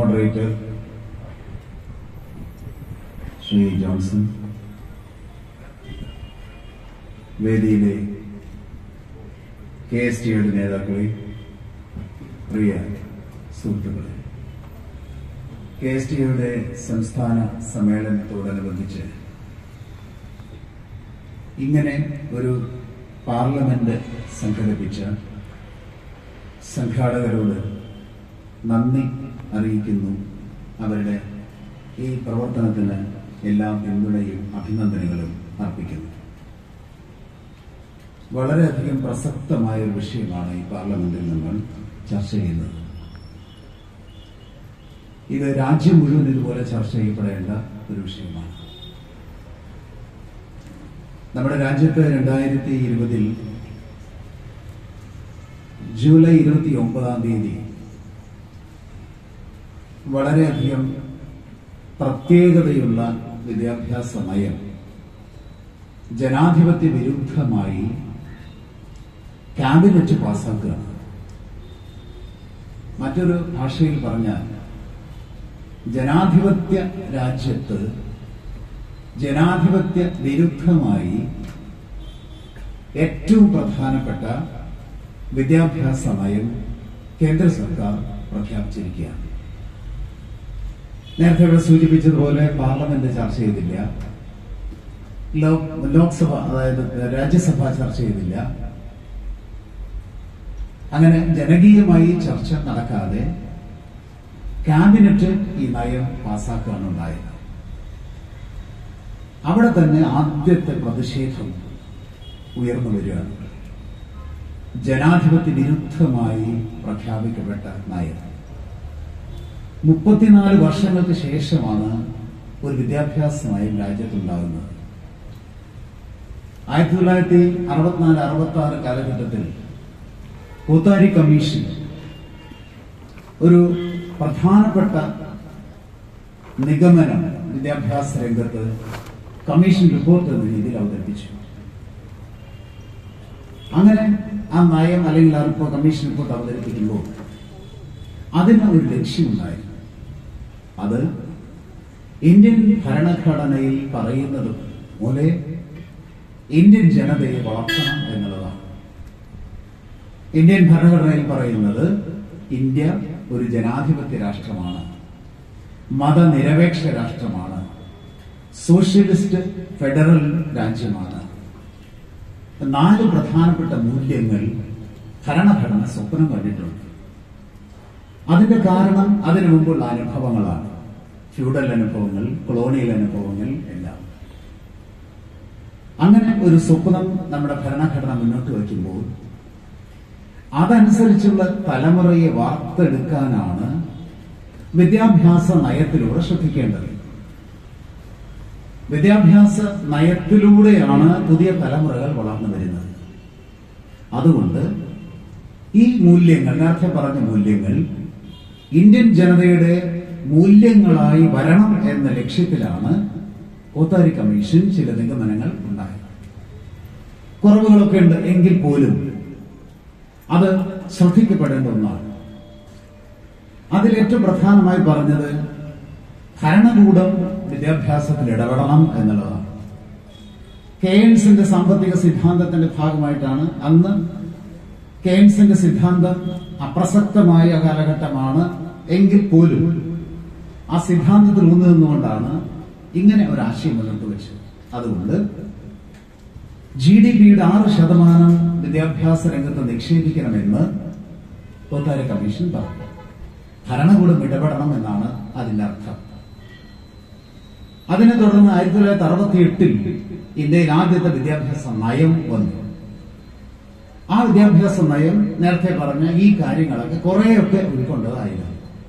Moderator Shri Johnson വേദിയിലെ K S ടിയുടെ നേതാക്കളെ പ്രിയ സുഹൃത്തുക്കളെ കെ എസ് ടിയുടെ സംസ്ഥാന സമ്മേളനത്തോടനുബന്ധിച്ച് ഇങ്ങനെ ഒരു പാർലമെന്റ് സംഘടിപ്പിച്ച സംഘാടകരോട് നന്ദി അറിയിക്കുന്നു അവരുടെ ഈ പ്രവർത്തനത്തിന് എല്ലാ പിന്തുണയും അഭിനന്ദനങ്ങളും അർപ്പിക്കുന്നു വളരെയധികം പ്രസക്തമായ ഒരു വിഷയമാണ് ഈ പാർലമെന്റിൽ നമ്മൾ ചർച്ച ചെയ്യുന്നത് ഇത് രാജ്യം മുഴുവൻ ഇതുപോലെ ചർച്ച ചെയ്യപ്പെടേണ്ട ഒരു വിഷയമാണ് നമ്മുടെ രാജ്യത്ത് രണ്ടായിരത്തി ഇരുപതിൽ ജൂലൈ ഇരുപത്തി ഒമ്പതാം തീയതി വളരെയധികം പ്രത്യേകതയുള്ള വിദ്യാഭ്യാസ നയം ജനാധിപത്യ വിരുദ്ധമായി ക്യാബിനറ്റ് പാസ്സാക്കുകയാണ് മറ്റൊരു ഭാഷയിൽ പറഞ്ഞാൽ ജനാധിപത്യ രാജ്യത്ത് ജനാധിപത്യ വിരുദ്ധമായി ഏറ്റവും പ്രധാനപ്പെട്ട വിദ്യാഭ്യാസ നയം കേന്ദ്ര സർക്കാർ പ്രഖ്യാപിച്ചിരിക്കുകയാണ് നേരത്തെ ഇവിടെ സൂചിപ്പിച്ചതുപോലെ പാർലമെന്റ് ചർച്ച ചെയ്തില്ല ലോ- ലോക്സഭ അതായത് രാജ്യസഭ ചർച്ച ചെയ്തില്ല അങ്ങനെ ജനകീയമായി ചർച്ച നടക്കാതെ ക്യാബിനറ്റ് ഈ നയം പാസ്സാക്കുകയാണ് ഉണ്ടായത് അവിടെ തന്നെ ആദ്യത്തെ പ്രതിഷേധം ഉയർന്നു വരികയാണ് ജനാധിപത്യ വിരുദ്ധമായി പ്രഖ്യാപിക്കപ്പെട്ട നയം മുപ്പത്തിനാല് വർഷങ്ങൾക്ക് ശേഷമാണ് ഒരു വിദ്യാഭ്യാസ നയം രാജ്യത്തുണ്ടാകുന്നത് ആയിരത്തി തൊള്ളായിരത്തി അറുപത്തിനാല് അറുപത്തി ആറ് കാലഘട്ടത്തിൽ കൂത്താരി കമ്മീഷൻ ഒരു പ്രധാനപ്പെട്ട നിഗമനം വിദ്യാഭ്യാസ രംഗത്ത് കമ്മീഷൻ റിപ്പോർട്ട് എന്ന രീതിയിൽ അവതരിപ്പിച്ചു അങ്ങനെ ആ നയം അല്ലെങ്കിൽ ആ റിപ്പോർട്ട് കമ്മീഷൻ റിപ്പോർട്ട് അവതരിപ്പിക്കുമ്പോൾ അതിന് ഒരു ലക്ഷ്യമുണ്ടായിരുന്നു അത് ഇന്ത്യൻ ഭരണഘടനയിൽ പറയുന്നത് പോലെ ഇന്ത്യൻ ജനതയെ വളർത്തണം എന്നുള്ളതാണ് ഇന്ത്യൻ ഭരണഘടനയിൽ പറയുന്നത് ഇന്ത്യ ഒരു ജനാധിപത്യ രാഷ്ട്രമാണ് മതനിരപേക്ഷ രാഷ്ട്രമാണ് സോഷ്യലിസ്റ്റ് ഫെഡറൽ രാജ്യമാണ് നാല് പ്രധാനപ്പെട്ട മൂല്യങ്ങൾ ഭരണഘടന സ്വപ്നം കണ്ടിട്ടുണ്ട് അതിന്റെ കാരണം അതിനു മുമ്പുള്ള അനുഭവങ്ങളാണ് ഫ്യൂഡൽ അനുഭവങ്ങൾ കൊളോണിയൽ അനുഭവങ്ങൾ എല്ലാം അങ്ങനെ ഒരു സ്വപ്നം നമ്മുടെ ഭരണഘടന മുന്നോട്ട് വയ്ക്കുമ്പോൾ അതനുസരിച്ചുള്ള തലമുറയെ വാർത്തെടുക്കാനാണ് വിദ്യാഭ്യാസ നയത്തിലൂടെ ശ്രദ്ധിക്കേണ്ടത് വിദ്യാഭ്യാസ നയത്തിലൂടെയാണ് പുതിയ തലമുറകൾ വളർന്നു വരുന്നത് അതുകൊണ്ട് ഈ മൂല്യങ്ങൾ നേരത്തെ പറഞ്ഞ മൂല്യങ്ങൾ ഇന്ത്യൻ ജനതയുടെ മൂല്യങ്ങളായി വരണം എന്ന ലക്ഷ്യത്തിലാണ് കോത്താരി കമ്മീഷൻ ചില നിഗമനങ്ങൾ ഉണ്ടായത് കുറവുകളൊക്കെ ഉണ്ട് എങ്കിൽ പോലും അത് ശ്രദ്ധിക്കപ്പെടേണ്ട ഒന്നാണ് അതിൽ ഏറ്റവും പ്രധാനമായി പറഞ്ഞത് ഭരണകൂടം വിദ്യാഭ്യാസത്തിൽ ഇടപെടണം എന്നുള്ളതാണ് കെയ്ൻസിന്റെ സാമ്പത്തിക സിദ്ധാന്തത്തിന്റെ ഭാഗമായിട്ടാണ് അന്ന് കെയ്ൻസിന്റെ സിദ്ധാന്തം അപ്രസക്തമായ കാലഘട്ടമാണ് എങ്കിൽ പോലും ആ സിദ്ധാന്തത്തിൽ ഊന്നു നിന്നുകൊണ്ടാണ് ഇങ്ങനെ ഒരു ആശയം മുന്നോട്ട് വെച്ചത് അതുകൊണ്ട് ജി ഡി പിയുടെ ആറ് ശതമാനം വിദ്യാഭ്യാസ രംഗത്ത് നിക്ഷേപിക്കണമെന്ന് കോത്താരി കമ്മീഷൻ പറഞ്ഞു ഭരണകൂടം ഇടപെടണം എന്നാണ് അതിന്റെ അർത്ഥം അതിനെ തുടർന്ന് ആയിരത്തി തൊള്ളായിരത്തി അറുപത്തി എട്ടിൽ ഇന്ത്യയിൽ ആദ്യത്തെ വിദ്യാഭ്യാസ നയം വന്നു ആ വിദ്യാഭ്യാസ നയം നേരത്തെ പറഞ്ഞ ഈ കാര്യങ്ങളൊക്കെ കുറെയൊക്കെ ഉൾക്കൊണ്ടതായിരുന്നു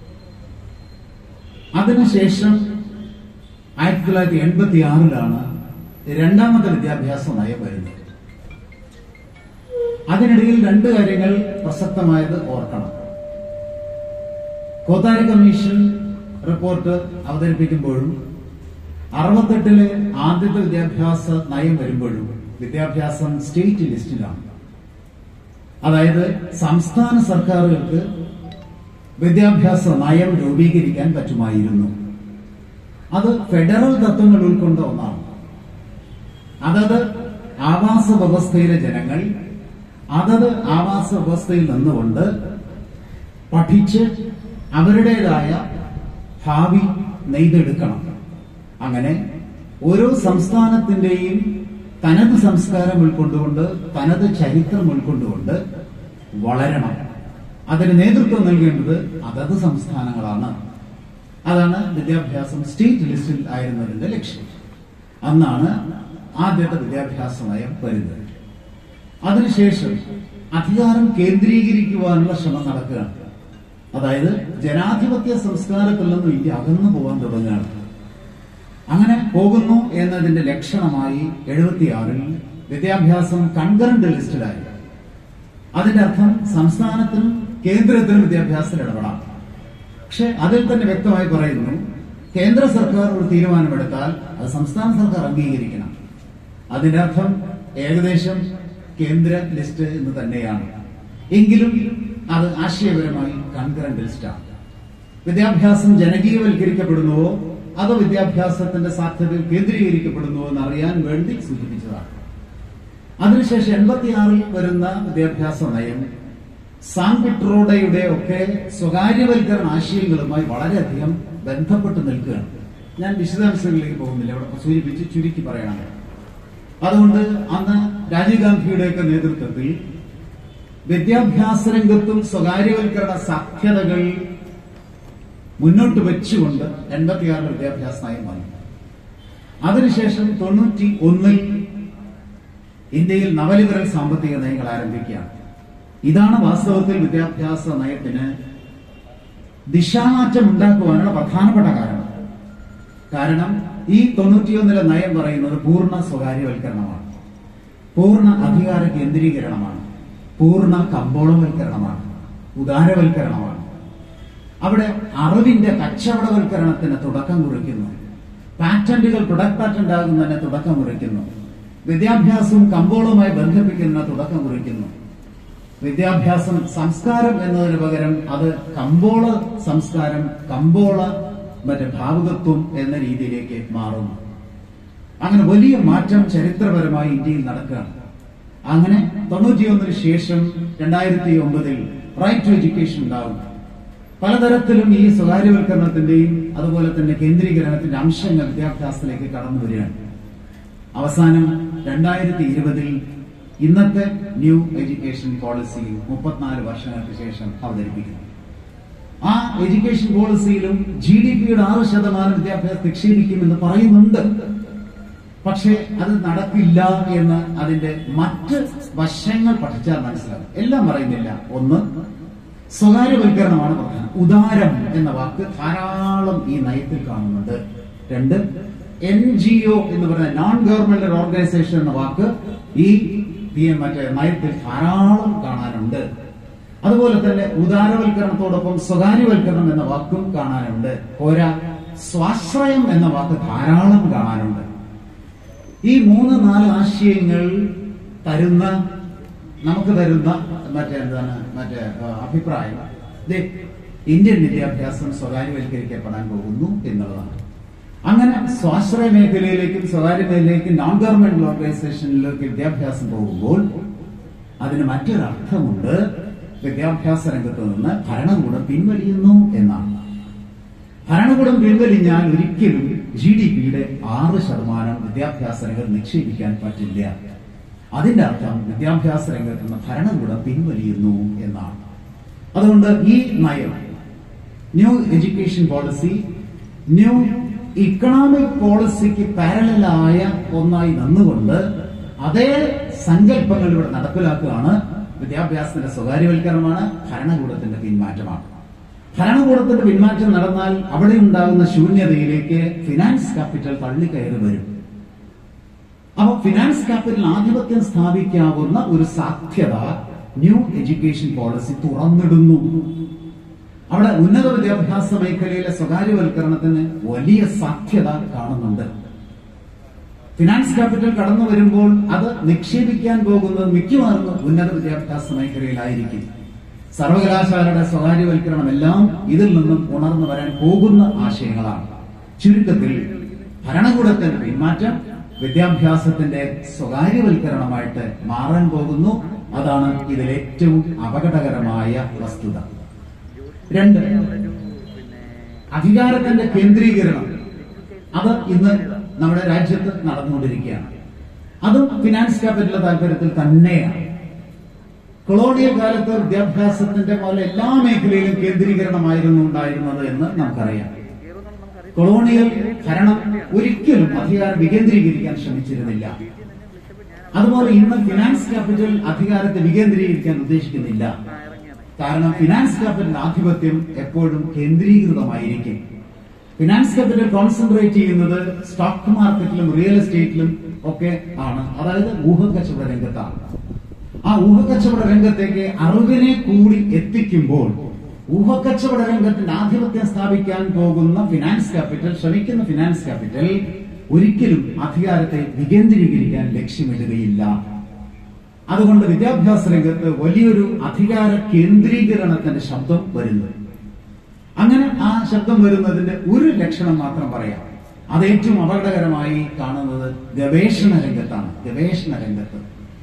അതിനുശേഷം ആയിരത്തി തൊള്ളായിരത്തി എൺപത്തി ആറിലാണ് രണ്ടാമത്തെ വിദ്യാഭ്യാസ നയം വരുന്നത് അതിനിടയിൽ രണ്ട് കാര്യങ്ങൾ പ്രസക്തമായത് ഓർക്കണം കോത്താരി കമ്മീഷൻ റിപ്പോർട്ട് അവതരിപ്പിക്കുമ്പോഴും അറുപത്തെട്ടിലെ ആദ്യത്തെ വിദ്യാഭ്യാസ നയം വരുമ്പോഴും വിദ്യാഭ്യാസം സ്റ്റേറ്റ് ലിസ്റ്റിലാണ് അതായത് സംസ്ഥാന സർക്കാരുകൾക്ക് വിദ്യാഭ്യാസ നയം രൂപീകരിക്കാൻ പറ്റുമായിരുന്നു അത് ഫെഡറൽ തത്വങ്ങൾ ഉൾക്കൊണ്ട ഒന്നാണ് അതത് ആവാസ വ്യവസ്ഥയിലെ ജനങ്ങൾ അതത് ആവാസ വ്യവസ്ഥയിൽ നിന്നുകൊണ്ട് പഠിച്ച് അവരുടേതായ ഭാവി നെയ്തെടുക്കണം അങ്ങനെ ഓരോ സംസ്ഥാനത്തിന്റെയും തനത് സംസ്കാരം ഉൾക്കൊണ്ടുകൊണ്ട് തനത് ചരിത്രം ഉൾക്കൊണ്ടുകൊണ്ട് വളരണം അതിന് നേതൃത്വം നൽകേണ്ടത് അതത് സംസ്ഥാനങ്ങളാണ് അതാണ് വിദ്യാഭ്യാസം സ്റ്റേറ്റ് ലിസ്റ്റിൽ ആയിരുന്നതിന്റെ ലക്ഷ്യം അന്നാണ് ആദ്യത്തെ വിദ്യാഭ്യാസ നയം വരുന്നത് അതിനുശേഷം അധികാരം കേന്ദ്രീകരിക്കുവാനുള്ള ശ്രമം നടക്കുകയാണ് അതായത് ജനാധിപത്യ സംസ്കാരത്തിൽ നിന്നും ഇന്ത്യ അകന്നു പോകാൻ തുടങ്ങുകയാണ് അങ്ങനെ പോകുന്നു എന്നതിന്റെ ലക്ഷണമായി എഴുപത്തിയാറിൽ വിദ്യാഭ്യാസം കൺകറന്റ് ലിസ്റ്റിലായി അതിന്റെ അർത്ഥം സംസ്ഥാനത്തിനും കേന്ദ്രത്തിനും വിദ്യാഭ്യാസത്തിൽ ഇടപെടാം പക്ഷെ അതിൽ തന്നെ വ്യക്തമായി പറയുന്നു കേന്ദ്ര സർക്കാർ ഒരു തീരുമാനമെടുത്താൽ അത് സംസ്ഥാന സർക്കാർ അംഗീകരിക്കണം അതിന്റെ അർത്ഥം ഏകദേശം കേന്ദ്ര ലിസ്റ്റ് എന്ന് തന്നെയാണ് എങ്കിലും അത് ആശയപരമായി കൺകറന്റ് ലിസ്റ്റാണ് വിദ്യാഭ്യാസം ജനകീയവൽക്കരിക്കപ്പെടുന്നുവോ അതോ വിദ്യാഭ്യാസത്തിന്റെ സാധ്യതകൾ കേന്ദ്രീകരിക്കപ്പെടുന്നുവോ എന്നറിയാൻ വേണ്ടി സൂചിപ്പിച്ചതാണ് അതിനുശേഷം എൺപത്തിയാറിൽ വരുന്ന വിദ്യാഭ്യാസ നയം സാങ്പിട്രോഡയുടെ ഒക്കെ സ്വകാര്യവൽക്കരണ ആശയങ്ങളുമായി വളരെയധികം ബന്ധപ്പെട്ട് നിൽക്കുകയാണ് ഞാൻ വിശദാംശങ്ങളിലേക്ക് പോകുന്നില്ല ഇവിടെ സൂചിപ്പിച്ച് ചുരുക്കി പറയണം അതുകൊണ്ട് അന്ന് രാജീവ് ഗാന്ധിയുടെയൊക്കെ നേതൃത്വത്തിൽ വിദ്യാഭ്യാസ രംഗത്തും സ്വകാര്യവൽക്കരണ സാധ്യതകൾ മുന്നോട്ട് വെച്ചുകൊണ്ട് എൺപത്തിയാറിൽ വിദ്യാഭ്യാസ നയം വന്നു അതിനുശേഷം തൊണ്ണൂറ്റി ഒന്നിൽ ഇന്ത്യയിൽ നവലിബറൽ സാമ്പത്തിക നയങ്ങൾ ആരംഭിക്കുകയാണ് ഇതാണ് വാസ്തവത്തിൽ വിദ്യാഭ്യാസ നയത്തിന് ദിശാമാറ്റം ഉണ്ടാക്കുവാനുള്ള പ്രധാനപ്പെട്ട കാരണം കാരണം ഈ തൊണ്ണൂറ്റിയൊന്നിലെ നയം പറയുന്നത് പൂർണ്ണ സ്വകാര്യവൽക്കരണമാണ് പൂർണ്ണ അധികാര കേന്ദ്രീകരണമാണ് പൂർണ്ണ കമ്പോളവൽക്കരണമാണ് ഉദാരവൽക്കരണമാണ് അവിടെ അറിവിന്റെ കച്ചവടവൽക്കരണത്തിന് തുടക്കം കുറിക്കുന്നു പാറ്റന്റുകൾ പ്രൊഡക്ട് പാറ്റന്റ് ആകുന്നതിന് തുടക്കം കുറിക്കുന്നു വിദ്യാഭ്യാസവും കമ്പോളവുമായി ബന്ധിപ്പിക്കുന്നതിന് തുടക്കം കുറിക്കുന്നു വിദ്യാഭ്യാസം സംസ്കാരം എന്നതിന് പകരം അത് കമ്പോള സംസ്കാരം കമ്പോള മറ്റേ ഭാവുകത്വം എന്ന രീതിയിലേക്ക് മാറുന്നു അങ്ങനെ വലിയ മാറ്റം ചരിത്രപരമായി ഇന്ത്യയിൽ നടക്കുകയാണ് അങ്ങനെ തൊണ്ണൂറ്റിയൊന്നിന് ശേഷം രണ്ടായിരത്തി ഒമ്പതിൽ റൈറ്റ് ടു എഡ്യൂക്കേഷൻ ഉണ്ടാവും പലതരത്തിലും ഈ സ്വകാര്യവൽക്കരണത്തിന്റെയും അതുപോലെ തന്നെ കേന്ദ്രീകരണത്തിന്റെ അംശങ്ങൾ വിദ്യാഭ്യാസത്തിലേക്ക് കടന്നു വരികയാണ് അവസാനം രണ്ടായിരത്തി ഇരുപതിൽ ഇന്നത്തെ ന്യൂ എഡ്യൂക്കേഷൻ പോളിസി മുപ്പത്തിനാല് വർഷങ്ങൾക്ക് ശേഷം അവതരിപ്പിക്കുന്നു ആ എഡ്യൂക്കേഷൻ പോളിസിയിലും ജി ഡി പിയുടെ ആറ് ശതമാനം വിദ്യാഭ്യാസം നിക്ഷേപിക്കുമെന്ന് പറയുന്നുണ്ട് പക്ഷേ അത് നടക്കില്ല എന്ന് അതിന്റെ മറ്റ് വശങ്ങൾ പഠിച്ചാൽ മനസ്സിലാകും എല്ലാം പറയുന്നില്ല ഒന്ന് സ്വകാര്യവൽക്കരണമാണ് പ്രധാനം ഉദാരം എന്ന വാക്ക് ധാരാളം ഈ നയത്തിൽ കാണുന്നുണ്ട് രണ്ട് എൻ ജി ഒ എന്ന് പറയുന്ന നോൺ ഗവൺമെന്റ് ഓർഗനൈസേഷൻ എന്ന വാക്ക് ഈ ഈ മറ്റേ നയത്തിൽ ധാരാളം കാണാനുണ്ട് അതുപോലെ തന്നെ ഉദാരവൽക്കരണത്തോടൊപ്പം സ്വകാര്യവൽക്കരണം എന്ന വാക്കും കാണാനുണ്ട് പോരാ സ്വാശ്രയം എന്ന വാക്ക് ധാരാളം കാണാനുണ്ട് ഈ മൂന്ന് നാല് ആശയങ്ങൾ തരുന്ന നമുക്ക് തരുന്ന മറ്റേ എന്താണ് മറ്റേ ആ, അഭിപ്രായം ദേ, ഇന്ത്യൻ വിദ്യാഭ്യാസം സ്വകാര്യവൽക്കരിക്കപ്പെടാൻ പോകുന്നു എന്നുള്ളതാണ് അങ്ങനെ സ്വാശ്രയ മേഖലയിലേക്കും സ്വകാര്യ മേഖലയിലേക്കും നോൺ ഗവൺമെന്റ് ഓർഗനൈസേഷനിലേക്ക് വിദ്യാഭ്യാസം പോകുമ്പോൾ അതിന് മറ്റൊരു അർത്ഥമുണ്ട് വിദ്യാഭ്യാസ രംഗത്ത് നിന്ന് ഭരണകൂടം പിൻവലിയുന്നു എന്നാണ് ഭരണകൂടം പിൻവലിഞ്ഞാൽ ഒരിക്കലും ജി ഡി പിയുടെ ആറ് ശതമാനം വിദ്യാഭ്യാസ രംഗത്ത് നിക്ഷേപിക്കാൻ പറ്റില്ല അതിന്റെ അർത്ഥം വിദ്യാഭ്യാസ രംഗത്ത് നിന്ന് ഭരണകൂടം പിൻവലിയുന്നു എന്നാണ് അതുകൊണ്ട് ഈ നയം new education policy new economic പോളിസിക്ക് പാരലായ ഒന്നായി നിന്നുകൊണ്ട് അതേ സങ്കല്പങ്ങൾ ഇവിടെ നടപ്പിലാക്കുകയാണ് വിദ്യാഭ്യാസത്തിന്റെ സ്വകാര്യവൽക്കരണമാണ് ഭരണകൂടത്തിന്റെ പിന്മാറ്റമാണ് ഭരണകൂടത്തിന്റെ പിന്മാറ്റം നടന്നാൽ അവിടെ ഉണ്ടാകുന്ന ശൂന്യതയിലേക്ക് ഫിനാൻസ് ക്യാപിറ്റൽ തള്ളിക്കയറി വരും അപ്പൊ ഫിനാൻസ് ക്യാപിറ്റൽ ആധിപത്യം സ്ഥാപിക്കാവുന്ന ഒരു സാധ്യത ന്യൂ എഡ്യൂക്കേഷൻ പോളിസി തുറന്നിടുന്നു അവിടെ ഉന്നത വിദ്യാഭ്യാസ മേഖലയിലെ സ്വകാര്യവൽക്കരണത്തിന് വലിയ സാധ്യത കാണുന്നുണ്ട് ഫിനാൻസ് ക്യാപിറ്റൽ കടന്നു വരുമ്പോൾ അത് നിക്ഷേപിക്കാൻ പോകുന്നത് മിക്കവാറും ഉന്നത വിദ്യാഭ്യാസ മേഖലയിലായിരിക്കും സർവകലാശാലയുടെ സ്വകാര്യവൽക്കരണം എല്ലാം ഇതിൽ നിന്നും ഉണർന്നു വരാൻ പോകുന്ന ആശയങ്ങളാണ് ചുരുക്കത്തിൽ ഭരണകൂടത്തിന്റെ പിന്മാറ്റം വിദ്യാഭ്യാസത്തിന്റെ സ്വകാര്യവൽക്കരണമായിട്ട് മാറാൻ പോകുന്നു അതാണ് ഇതിൽ ഏറ്റവും അപകടകരമായ വസ്തുത രണ്ട് അധികാരത്തിന്റെ കേന്ദ്രീകരണം അത് ഇന്ന് നമ്മുടെ രാജ്യത്ത് നടന്നുകൊണ്ടിരിക്കുകയാണ് അതും ഫിനാൻസ് ക്യാപിറ്റൽ താല്പര്യത്തിൽ തന്നെയാണ് കൊളോണിയൽ കാലത്ത് വിദ്യാഭ്യാസത്തിന്റെ പോലെ എല്ലാ മേഖലയിലും കേന്ദ്രീകരണമായിരുന്നു ഉണ്ടായിരുന്നത് എന്ന് നമുക്കറിയാം കൊളോണിയൽ ഭരണം ഒരിക്കലും അധികാരം വികേന്ദ്രീകരിക്കാൻ ശ്രമിച്ചിരുന്നില്ല അതുപോലെ ഇന്ന് ഫിനാൻസ് ക്യാപിറ്റൽ അധികാരത്തെ വികേന്ദ്രീകരിക്കാൻ ഉദ്ദേശിക്കുന്നില്ല കാരണം ഫിനാൻസ് ക്യാപിറ്റൽ ആധിപത്യം എപ്പോഴും കേന്ദ്രീകൃതമായിരിക്കും ഫിനാൻസ് ക്യാപിറ്റൽ കോൺസെൻട്രേറ്റ് ചെയ്യുന്നത് സ്റ്റോക്ക് മാർക്കറ്റിലും റിയൽ എസ്റ്റേറ്റിലും ഒക്കെ ആണ് അതായത് ഊഹക്കച്ചവട രംഗത്താണ് ആ ഊഹക്കച്ചവട രംഗത്തേക്ക് അറിവിനെ കൂടി എത്തിക്കുമ്പോൾ ഊഹക്കച്ചവട രംഗത്തിന്റെ ആധിപത്യം സ്ഥാപിക്കാൻ പോകുന്ന ഫിനാൻസ് ക്യാപിറ്റൽ ശ്രമിക്കുന്ന ഫിനാൻസ് ക്യാപിറ്റൽ ഒരിക്കലും അധികാരത്തെ വികേന്ദ്രീകരിക്കാൻ ലക്ഷ്യമിടുകയില്ല അതുകൊണ്ട് വിദ്യാഭ്യാസ രംഗത്ത് വലിയൊരു അധികാര കേന്ദ്രീകരണത്തിന്റെ ശബ്ദം വരുന്നു അങ്ങനെ ആ ശബ്ദം വരുന്നതിന്റെ ഒരു ലക്ഷണം മാത്രം പറയാം അത് ഏറ്റവും അപകടകരമായി കാണുന്നത് ഗവേഷണ രംഗത്താണ് ഗവേഷണ രംഗത്ത്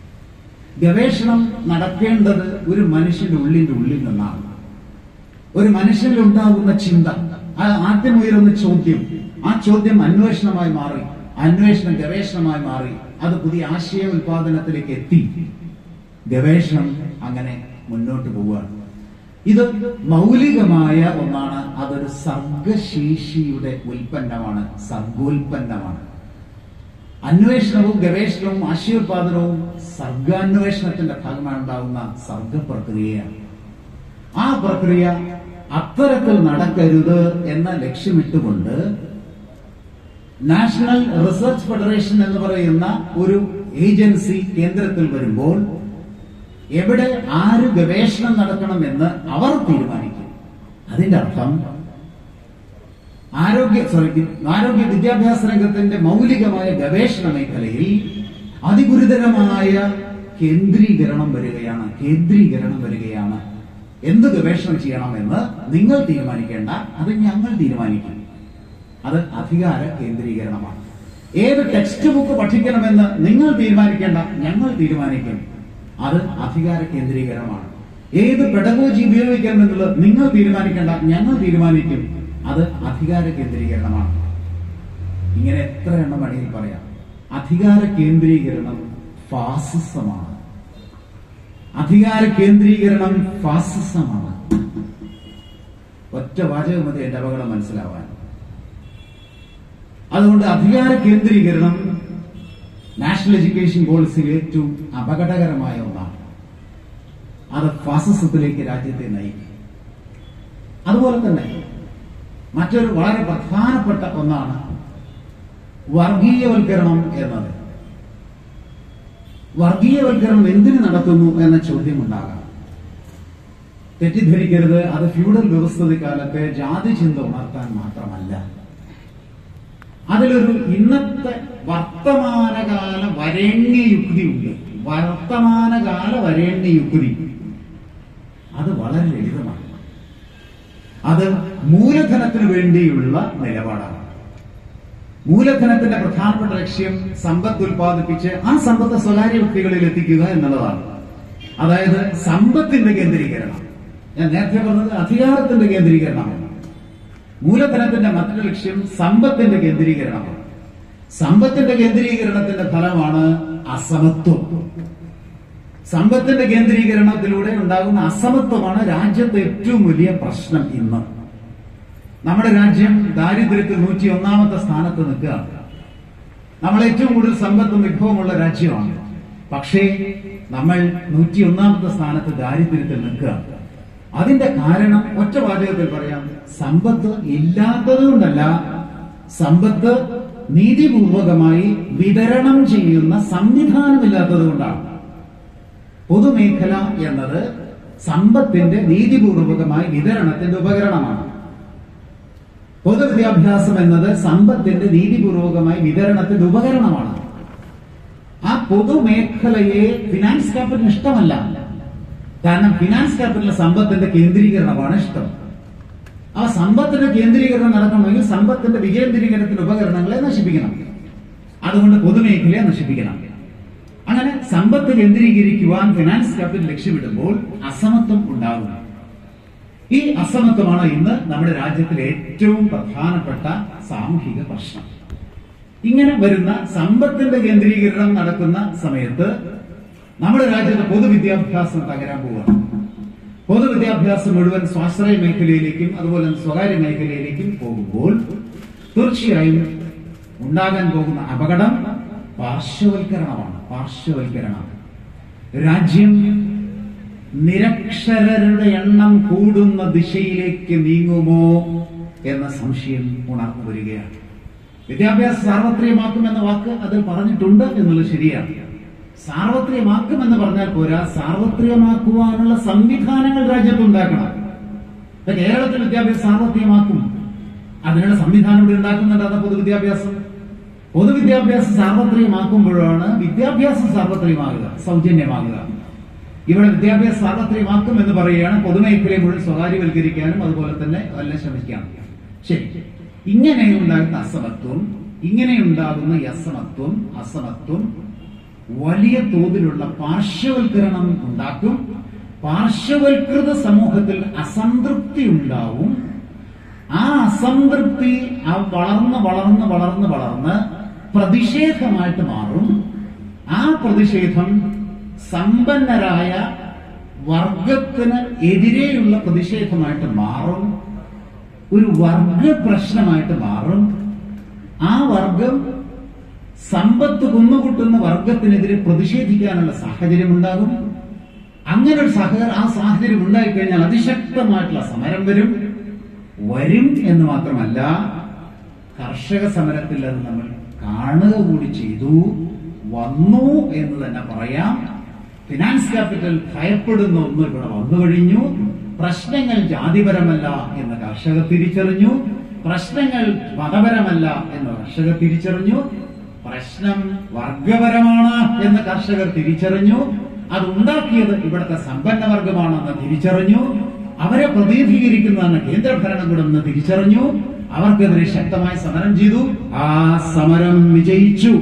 ഗവേഷണം നടക്കേണ്ടത് ഒരു മനുഷ്യന്റെ ഉള്ളിന്റെ ഉള്ളിൽ നിന്നാണ് ഒരു മനുഷ്യനിൽ ഉണ്ടാകുന്ന ചിന്ത ആ ആദ്യം ഉയരുന്ന ചോദ്യം ആ ചോദ്യം അന്വേഷണമായി മാറി അന്വേഷണം ഗവേഷണമായി മാറി അത് പുതിയ ആശയ ഉൽപാദനത്തിലേക്ക് എത്തി ഗവേഷണം അങ്ങനെ മുന്നോട്ട് പോവുകയാണ് ഇത് മൗലികമായ ഒന്നാണ് അതൊരു സർഗശേഷിയുടെ ഉൽപ്പന്നമാണ് സർഗോൽപ്പന്നമാണ് അന്വേഷണവും ഗവേഷണവും ആശയോത്പാദനവും സർഗാന്വേഷണത്തിന്റെ ഭാഗമായി ഉണ്ടാകുന്ന സർഗ പ്രക്രിയയാണ് ആ പ്രക്രിയ അത്തരത്തിൽ നടക്കരുത് എന്ന ലക്ഷ്യമിട്ടുകൊണ്ട് നാഷണൽ റിസർച്ച് ഫെഡറേഷൻ എന്ന് പറയുന്ന ഒരു ഏജൻസി കേന്ദ്രത്തിൽ വരുമ്പോൾ എവിടെ ആര് ഗവേഷണം നടക്കണമെന്ന് അവർ തീരുമാനിക്കും അതിന്റെ അർത്ഥം ആരോഗ്യ സോറി ആരോഗ്യ വിദ്യാഭ്യാസ രംഗത്തിന്റെ മൗലികമായ ഗവേഷണ മേഖലയിൽ അതിഗുരുതരമായ കേന്ദ്രീകരണം വരികയാണ് കേന്ദ്രീകരണം വരികയാണ് എന്ത് ഗവേഷണം ചെയ്യണമെന്ന് നിങ്ങൾ തീരുമാനിക്കേണ്ട അത് ഞങ്ങൾ തീരുമാനിക്കും അത് അധികാര കേന്ദ്രീകരണമാണ് ഏത് ടെക്സ്റ്റ് ബുക്ക് പഠിക്കണമെന്ന് നിങ്ങൾ തീരുമാനിക്കേണ്ട ഞങ്ങൾ തീരുമാനിക്കും അത് അധികാര കേന്ദ്രീകരണമാണ് ഏത് പെഡഗോജി ഉപയോഗിക്കണമെന്നുള്ളത് നിങ്ങൾ തീരുമാനിക്കേണ്ട ഞങ്ങൾ തീരുമാനിക്കും അത് അധികാര കേന്ദ്രീകരണമാണ് ഇങ്ങനെ എത്ര എണ്ണം വേണമെങ്കിൽ പറയാം അധികാര കേന്ദ്രീകരണം ഫാസിസമാണ് അധികാര കേന്ദ്രീകരണം ഫാസിസമാണ് ഒറ്റ വാചകം മതി എന്റെ അപകടം മനസ്സിലാവാൻ അതുകൊണ്ട് അധികാര കേന്ദ്രീകരണം നാഷണൽ എഡ്യൂക്കേഷൻ പോളിസിയിൽ ഏറ്റവും അപകടകരമായ ഒന്നാണ് അത് ഫാസിസത്തിലേക്ക് രാജ്യത്തെ നയിക്കും അതുപോലെ തന്നെ മറ്റൊരു വളരെ പ്രധാനപ്പെട്ട ഒന്നാണ് വർഗീയവൽക്കരണം എന്നത് വർഗീയവൽക്കരണം എന്തിനു നടത്തുന്നു എന്ന ചോദ്യം ഉണ്ടാകാം തെറ്റിദ്ധരിക്കരുത് അത് ഫ്യൂഡൽ വ്യവസ്ഥിതി കാലത്തെ ജാതി ചിന്ത ഉണർത്താൻ മാത്രമല്ല അതിലൊരു ഇന്നത്തെ വർത്തമാനകാല വരേണ്യ യുക്തിയുണ്ട് വർത്തമാനകാല വരേണ്യ യുക്തി അത് വളരെ ലളിതമാണ് അത് മൂലധനത്തിന് വേണ്ടിയുള്ള നിലപാടാണ് മൂലധനത്തിന്റെ പ്രധാനപ്പെട്ട ലക്ഷ്യം സമ്പത്ത് ഉൽപ്പാദിപ്പിച്ച് ആ സമ്പത്ത് സ്വകാര്യ വ്യക്തികളിൽ എത്തിക്കുക എന്നുള്ളതാണ് അതായത് സമ്പത്തിന്റെ കേന്ദ്രീകരണം ഞാൻ നേരത്തെ പറഞ്ഞത് അധികാരത്തിന്റെ കേന്ദ്രീകരണമാണ് മൂലധനത്തിന്റെ മറ്റൊരു ലക്ഷ്യം സമ്പത്തിന്റെ കേന്ദ്രീകരണമാണ് സമ്പത്തിന്റെ കേന്ദ്രീകരണത്തിന്റെ ഫലമാണ് അസമത്വം സമ്പത്തിന്റെ കേന്ദ്രീകരണത്തിലൂടെ ഉണ്ടാകുന്ന അസമത്വമാണ് രാജ്യത്തെ ഏറ്റവും വലിയ പ്രശ്നം ഇന്ന് നമ്മുടെ രാജ്യം ദാരിദ്ര്യത്തിൽ നൂറ്റി ഒന്നാമത്തെ സ്ഥാനത്ത് നിൽക്കുകയാണ് നമ്മൾ ഏറ്റവും കൂടുതൽ സമ്പത്തും വിഭവമുള്ള രാജ്യമാണ് പക്ഷേ നമ്മൾ നൂറ്റി ഒന്നാമത്തെ സ്ഥാനത്ത് ദാരിദ്ര്യത്തിൽ നിൽക്കുകയാണ് അതിന്റെ കാരണം ഒറ്റ വാചകത്തിൽ പറയാം സമ്പത്ത് ഇല്ലാത്തത് കൊണ്ടല്ല സമ്പത്ത് നീതിപൂർവകമായി വിതരണം ചെയ്യുന്ന സംവിധാനമില്ലാത്തത് കൊണ്ടാണ് പൊതുമേഖല എന്നത് സമ്പത്തിന്റെ നീതിപൂർവകമായ വിതരണത്തിന്റെ ഉപകരണമാണ് പൊതുവിദ്യാഭ്യാസം എന്നത് സമ്പത്തിന്റെ നീതിപൂർവകമായ വിതരണത്തിന്റെ ഉപകരണമാണ് ആ പൊതുമേഖലയെ ഫിനാൻസ് ക്യാപിറ്റൽ ഇഷ്ടമല്ല കാരണം ഫിനാൻസ് ക്യാപിറ്റൽ സമ്പത്തിന്റെ കേന്ദ്രീകരണമാണ് ഇഷ്ടം ആ സമ്പത്തിന്റെ കേന്ദ്രീകരണം നടക്കണമെങ്കിൽ സമ്പത്തിന്റെ വികേന്ദ്രീകരണത്തിന്റെ ഉപകരണങ്ങളെ നശിപ്പിക്കണം അതുകൊണ്ട് പൊതുമേഖലയെ നശിപ്പിക്കണം അങ്ങനെ സമ്പത്ത് കേന്ദ്രീകരിക്കുവാൻ ഫിനാൻസ് ക്യാപിറ്റൽ ലക്ഷ്യമിടുമ്പോൾ അസമത്വം ഉണ്ടാകും ഈ അസമത്വമാണ് ഇന്ന് നമ്മുടെ രാജ്യത്തിലെ ഏറ്റവും പ്രധാനപ്പെട്ട സാമൂഹിക പ്രശ്നം ഇങ്ങനെ വരുന്ന സമ്പത്തിന്റെ കേന്ദ്രീകരണം നടക്കുന്ന സമയത്ത് നമ്മുടെ രാജ്യത്തെ പൊതുവിദ്യാഭ്യാസം തകരാൻ പോവുകയാണ് പൊതുവിദ്യാഭ്യാസം മുഴുവൻ സ്വാശ്രയ മേഖലയിലേക്കും അതുപോലെ തന്നെ സ്വകാര്യ മേഖലയിലേക്കും പോകുമ്പോൾ തീർച്ചയായും ഉണ്ടാകാൻ പോകുന്ന അപകടം പാർശ്വവൽക്കരണമാണ് പാർശ്വവൽക്കരണം രാജ്യം നിരക്ഷരരുടെ എണ്ണം കൂടുന്ന ദിശയിലേക്ക് നീങ്ങുമോ എന്ന സംശയം ഉണർന്നു വരികയാണ് വിദ്യാഭ്യാസം സാർവത്രികമാക്കും എന്ന വാക്ക് അതിൽ പറഞ്ഞിട്ടുണ്ട് എന്നുള്ളത് ശരിയാണ് സാർവത്രികമാക്കും എന്ന് പറഞ്ഞാൽ പോരാ സാർവത്രികമാക്കുവാനുള്ള സംവിധാനങ്ങൾ രാജ്യത്തുണ്ടാക്കണം ഇപ്പൊ കേരളത്തിൽ വിദ്യാഭ്യാസം സാർവത്രികമാക്കും അതിനുള്ള സംവിധാനം ഇവിടെ ഉണ്ടാക്കുന്നുണ്ട് അതാ പൊതുവിദ്യാഭ്യാസം പൊതുവിദ്യാഭ്യാസം സാർവത്രികമാക്കുമ്പോഴാണ് വിദ്യാഭ്യാസം സാർവത്രികമാകുക സൗജന്യമാകുക ഇവിടെ വിദ്യാഭ്യാസം സാർവത്രികമാക്കും എന്ന് പറയുകയാണ് പൊതുമേഖലയെ മുഴുവൻ സ്വകാര്യവൽക്കരിക്കാനും അതുപോലെ തന്നെ എല്ലാം ശ്രമിക്കാം ശരി ഇങ്ങനെ ഉണ്ടാകുന്ന അസമത്വം ഇങ്ങനെ ഉണ്ടാകുന്ന ഈ അസമത്വം അസമത്വം വലിയ തോതിലുള്ള പാർശ്വവൽക്കരണം ഉണ്ടാക്കും പാർശ്വവൽകൃത സമൂഹത്തിൽ അസംതൃപ്തി ഉണ്ടാവും ആ അസംതൃപ്തി ആ വളർന്ന് വളർന്ന് വളർന്ന് വളർന്ന് പ്രതിഷേധമായിട്ട് മാറും ആ പ്രതിഷേധം സമ്പന്നരായ വർഗത്തിന് എതിരെയുള്ള പ്രതിഷേധമായിട്ട് മാറും ഒരു വർഗ പ്രശ്നമായിട്ട് മാറും ആ വർഗം സമ്പത്ത് കുന്നുകൂട്ടുന്ന വർഗത്തിനെതിരെ പ്രതിഷേധിക്കാനുള്ള സാഹചര്യം ഉണ്ടാകും അങ്ങനെ ഒരു സഹ ആ സാഹചര്യം ഉണ്ടായിക്കഴിഞ്ഞാൽ അതിശക്തമായിട്ടുള്ള സമരം വരും വരും എന്ന് മാത്രമല്ല കർഷക സമരത്തിൽ അത് നമ്മൾ കാണുക കൂടി ചെയ്തു വന്നു എന്ന് തന്നെ പറയാം ഫിനാൻസ് ക്യാപിറ്റൽ ഭയപ്പെടുന്ന ഒന്ന് ഇവിടെ വന്നു കഴിഞ്ഞു പ്രശ്നങ്ങൾ ജാതിപരമല്ല എന്ന് കർഷകർ തിരിച്ചറിഞ്ഞു പ്രശ്നങ്ങൾ മതപരമല്ല എന്ന് കർഷകർ തിരിച്ചറിഞ്ഞു പ്രശ്നം വർഗപരമാണ് എന്ന് കർഷകർ തിരിച്ചറിഞ്ഞു അത് ഉണ്ടാക്കിയത് ഇവിടുത്തെ സമ്പന്ന വർഗമാണെന്ന് തിരിച്ചറിഞ്ഞു അവരെ പ്രതിനിധീകരിക്കുന്നതാണ് കേന്ദ്ര ഭരണകൂടം എന്ന് തിരിച്ചറിഞ്ഞു അവർക്കെതിരെ ശക്തമായി സമരം ചെയ്തു ആ സമരം വിജയിച്ചു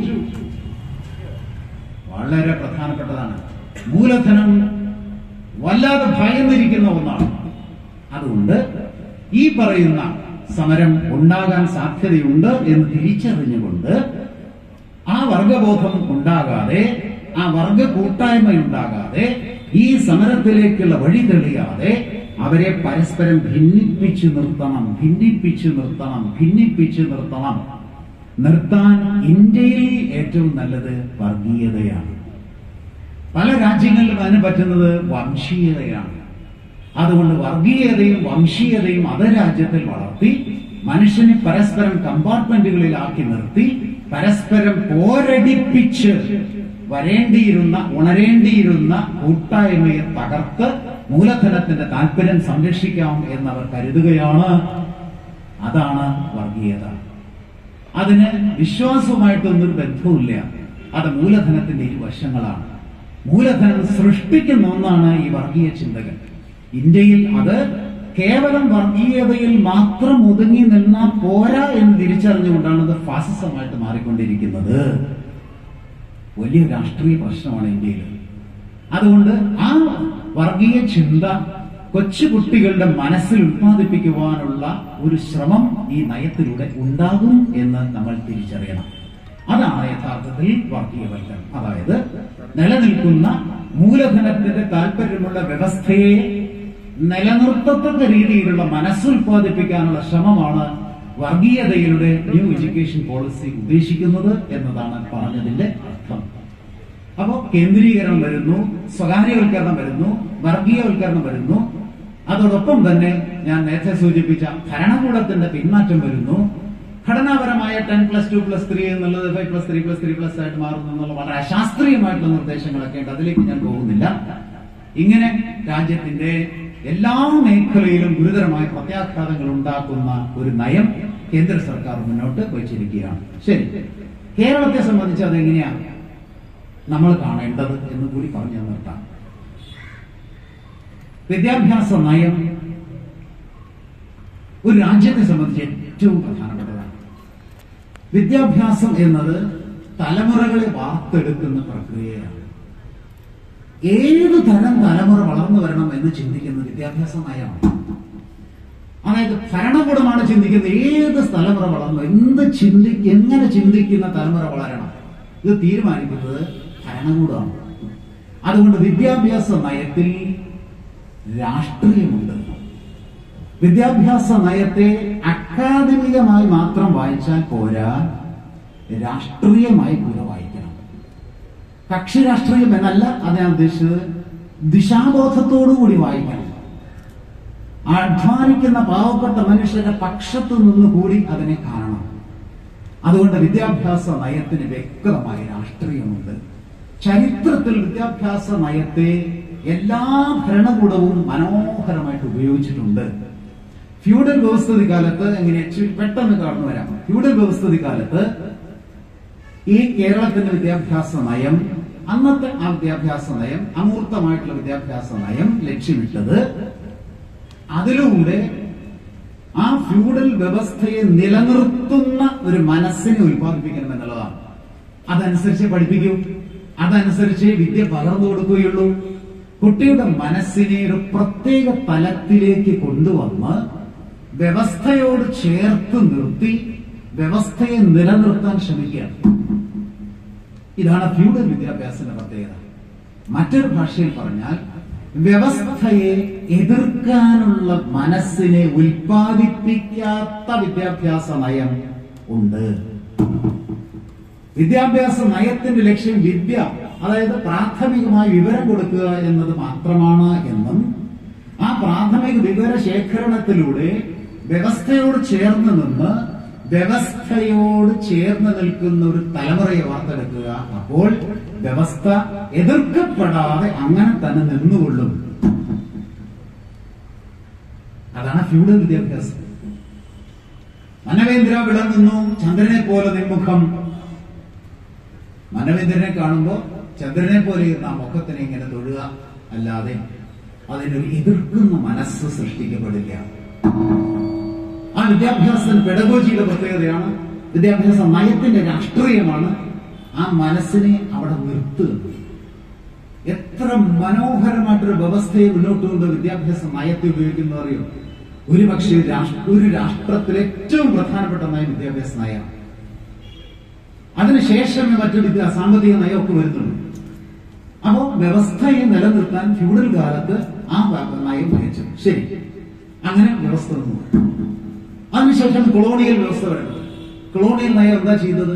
വളരെ പ്രധാനപ്പെട്ടതാണ് മൂലധനം വല്ലാതെ ഭയന്നിരിക്കുന്ന ഒന്നാണ് അതുകൊണ്ട് ഈ പറയുന്ന സമരം ഉണ്ടാകാൻ സാധ്യതയുണ്ട് എന്ന് തിരിച്ചറിഞ്ഞുകൊണ്ട് ആ വർഗബോധം ഉണ്ടാകാതെ ആ വർഗ കൂട്ടായ്മ ഉണ്ടാകാതെ ഈ സമരത്തിലേക്കുള്ള വഴി തെളിയാതെ അവരെ പരസ്പരം ഭിന്നിപ്പിച്ചു നിർത്തണം ഭിന്നിപ്പിച്ചു നിർത്തണം ഭിന്നിപ്പിച്ചു നിർത്തണം നിർത്താൻ ഇന്ത്യയിൽ ഏറ്റവും നല്ലത് വർഗീയതയാണ് പല രാജ്യങ്ങളിലും അതിന് പറ്റുന്നത് വംശീയതയാണ് അതുകൊണ്ട് വർഗീയതയും വംശീയതയും അതേ രാജ്യത്തിൽ വളർത്തി മനുഷ്യനെ പരസ്പരം കമ്പാർട്ട്മെന്റുകളിലാക്കി നിർത്തി പരസ്പരം പോരടിപ്പിച്ച് വരേണ്ടിയിരുന്ന ഉണരേണ്ടിയിരുന്ന കൂട്ടായ്മയെ തകർത്ത് മൂലധനത്തിന്റെ താല്പര്യം സംരക്ഷിക്കാം എന്നവർ കരുതുകയാണ് അതാണ് വർഗീയത അതിന് വിശ്വാസവുമായിട്ടൊന്നും ബന്ധവുമില്ല അത് മൂലധനത്തിന്റെ ഇരുവശങ്ങളാണ് മൂലധനം സൃഷ്ടിക്കുന്ന ഒന്നാണ് ഈ വർഗീയ ചിന്തകൾ ഇന്ത്യയിൽ അത് കേവലം വർഗീയതയിൽ മാത്രം ഒതുങ്ങി നിന്നാൽ പോരാ എന്ന് തിരിച്ചറിഞ്ഞുകൊണ്ടാണ് ഇത് ഫാസിസമായിട്ട് മാറിക്കൊണ്ടിരിക്കുന്നത് വലിയ രാഷ്ട്രീയ പ്രശ്നമാണ് ഇന്ത്യയിൽ അതുകൊണ്ട് ആ വർഗീയ ചിന്ത കൊച്ചുകുട്ടികളുടെ മനസ്സിൽ ഉത്പാദിപ്പിക്കുവാനുള്ള ഒരു ശ്രമം ഈ നയത്തിലൂടെ ഉണ്ടാകും എന്ന് നമ്മൾ തിരിച്ചറിയണം അതാണ് യഥാർത്ഥത്തിൽ വർഗീയവൽക്കരണം അതായത് നിലനിൽക്കുന്ന മൂലധനത്തിന്റെ താല്പര്യമുള്ള വ്യവസ്ഥയെ നിലനിർത്തത്തക്ക രീതിയിലുള്ള മനസ്സുൽപാദിപ്പിക്കാനുള്ള ശ്രമമാണ് വർഗീയതയുടെ ന്യൂ എഡ്യൂക്കേഷൻ പോളിസി ഉദ്ദേശിക്കുന്നത് എന്നതാണ് പറഞ്ഞതിന്റെ അർത്ഥം അപ്പോ കേന്ദ്രീകരണം വരുന്നു സ്വകാര്യവൽക്കരണം വരുന്നു വർഗീയവൽക്കരണം വരുന്നു അതോടൊപ്പം തന്നെ ഞാൻ നേരത്തെ സൂചിപ്പിച്ച ഭരണകൂടത്തിന്റെ പിന്മാറ്റം വരുന്നു ഘടനാപരമായ ten plus two plus three എന്നുള്ളത് five plus three plus three plus ആയിട്ട് മാറുന്നു എന്നുള്ള വളരെ അശാസ്ത്രീയമായിട്ടുള്ള നിർദ്ദേശങ്ങളൊക്കെ ഉണ്ട് അതിലേക്ക് ഞാൻ പോകുന്നില്ല ഇങ്ങനെ രാജ്യത്തിന്റെ എല്ലാ മേഖലയിലും ഗുരുതരമായ പ്രത്യാഘാതങ്ങൾ ഉണ്ടാക്കുന്ന ഒരു നയം കേന്ദ്ര സർക്കാർ മുന്നോട്ട് വച്ചിരിക്കുകയാണ് ശരി കേരളത്തെ സംബന്ധിച്ച് അതെങ്ങനെയാണ് നമ്മൾ കാണേണ്ടത് എന്ന് കൂടി പറഞ്ഞു നിർത്താം വിദ്യാഭ്യാസ നയം ഒരു രാജ്യത്തെ സംബന്ധിച്ച് ഏറ്റവും പ്രധാനപ്പെട്ടതാണ് വിദ്യാഭ്യാസം എന്നത് തലമുറകളെ വാർത്തെടുക്കുന്ന പ്രക്രിയയാണ് ഏത് തരം തലമുറ വളർന്നു വരണം എന്ന് ചിന്തിക്കുന്നത് വിദ്യാഭ്യാസ നയമാണ് അതായത് ഭരണകൂടമാണ് ചിന്തിക്കുന്നത് ഏത് തലമുറ വളർന്നു എന്ത് ചിന്തി എങ്ങനെ ചിന്തിക്കുന്ന തലമുറ വളരണം ഇത് തീരുമാനിക്കുന്നത് ഭരണകൂടമാണ് അതുകൊണ്ട് വിദ്യാഭ്യാസ നയത്തിൽ രാഷ്ട്രീയമുണ്ട് വിദ്യാഭ്യാസ നയത്തെ അക്കാദമികമായി മാത്രം വായിച്ചാൽ പോരാ രാഷ്ട്രീയമായി കൂടെ വായിക്കണം കക്ഷി രാഷ്ട്രീയം എന്നല്ല അത് ഞാൻ ഉദ്ദേശിച്ചത് ദിശാബോധത്തോടുകൂടി വായിക്കണം അധ്വാനിക്കുന്ന പാവപ്പെട്ട മനുഷ്യരുടെ പക്ഷത്തു നിന്ന് കൂടി അതിനെ കാണണം അതുകൊണ്ട് വിദ്യാഭ്യാസ നയത്തിന് വ്യക്തമായ രാഷ്ട്രീയമുണ്ട് ചരിത്രത്തിൽ വിദ്യാഭ്യാസ നയത്തെ എല്ലാ ഭരണകൂടവും മനോഹരമായിട്ട് ഉപയോഗിച്ചിട്ടുണ്ട് ഫ്യൂഡൽ വ്യവസ്ഥിതി കാലത്ത് എങ്ങനെ ഇച്ചിരി പെട്ടെന്ന് കടന്നു വരാം ഫ്യൂഡൽ വ്യവസ്ഥിതി കാലത്ത് ഈ കേരളത്തിന്റെ വിദ്യാഭ്യാസ നയം അന്നത്തെ ആ വിദ്യാഭ്യാസ നയം അമൂർത്തമായിട്ടുള്ള വിദ്യാഭ്യാസ നയം ലക്ഷ്യമിട്ടത് അതിലൂടെ ആ ഫ്യൂഡൽ വ്യവസ്ഥയെ നിലനിർത്തുന്ന ഒരു മനസ്സിനെ ഉൽപ്പാദിപ്പിക്കണം എന്നുള്ളതാണ് അതനുസരിച്ച് പഠിപ്പിക്കൂ അതനുസരിച്ച് വിദ്യ പകർന്നു കൊടുക്കുകയുള്ളൂ കുട്ടിയുടെ മനസ്സിനെ ഒരു പ്രത്യേക തലത്തിലേക്ക് കൊണ്ടുവന്ന് വ്യവസ്ഥയോട് ചേർത്ത് നിർത്തി വ്യവസ്ഥയെ നിലനിർത്താൻ ശ്രമിക്കുകയാണ് ഇതാണ് ഫ്യൂഡൽ വിദ്യാഭ്യാസത്തിന്റെ പ്രത്യേകത മറ്റൊരു ഭാഷയിൽ പറഞ്ഞാൽ വ്യവസ്ഥയെ എതിർക്കാനുള്ള മനസ്സിനെ ഉൽപ്പാദിപ്പിക്കാത്ത വിദ്യാഭ്യാസ നയം ഉണ്ട് വിദ്യാഭ്യാസ നയത്തിന്റെ ലക്ഷ്യം വിദ്യ അതായത് പ്രാഥമികമായി വിവരം കൊടുക്കുക എന്നത് മാത്രമാണ് എന്നും ആ പ്രാഥമിക വിവര ശേഖരണത്തിലൂടെ വ്യവസ്ഥയോട് ചേർന്ന് നിന്ന് വ്യവസ്ഥയോട് ചേർന്ന് നിൽക്കുന്ന ഒരു തലമുറയെ വാർത്തെടുക്കുക അപ്പോൾ വ്യവസ്ഥ എതിർക്കപ്പെടാതെ അങ്ങനെ തന്നെ നിന്നുകൊള്ളും അതാണ് ഫ്യൂഡൽ വിദ്യാഭ്യാസം മനവേന്ദ്ര വിളങ്ങുന്നു ചന്ദ്രനെ പോലെ നിൻമുഖം മനവേന്ദ്രനെ കാണുമ്പോൾ ചന്ദ്രനെ പോലെ ആ മുഖത്തിനെ ഇങ്ങനെ തൊഴുക അല്ലാതെ അതിനൊരു എതിർക്കുന്ന മനസ്സ് സൃഷ്ടിക്കപ്പെടില്ല ആ വിദ്യാഭ്യാസത്തിന് പെഡഗോജിയുടെ പ്രത്യേകതയാണ് വിദ്യാഭ്യാസ നയത്തിന്റെ രാഷ്ട്രീയമാണ് ആ മനസ്സിനെ അവിടെ നിർത്തുക എത്ര മനോഹരമായിട്ടൊരു വ്യവസ്ഥയെ മുന്നോട്ട് കൊണ്ട് വിദ്യാഭ്യാസ നയത്തെ ഉപയോഗിക്കുന്നത് അറിയോ ഒരു പക്ഷേ രാഷ്ട്ര- ഒരു രാഷ്ട്രത്തിലെ ഏറ്റവും പ്രധാനപ്പെട്ട നയം വിദ്യാഭ്യാസ നയമാണ് അതിനുശേഷം മറ്റു വിദ്യ സാമ്പത്തിക നയമൊക്കെ വരുന്നുണ്ട് അപ്പോ വ്യവസ്ഥയെ നിലനിർത്താൻ ഫ്യൂഡൽ കാലത്ത് ആ വ- നയം വഹിച്ചു ശരി അങ്ങനെ വ്യവസ്ഥ നിന്നു അതിനുശേഷം കൊളോണിയൽ വ്യവസ്ഥ വരുന്നത് കൊളോണിയൽ നയം എന്താ ചെയ്തത്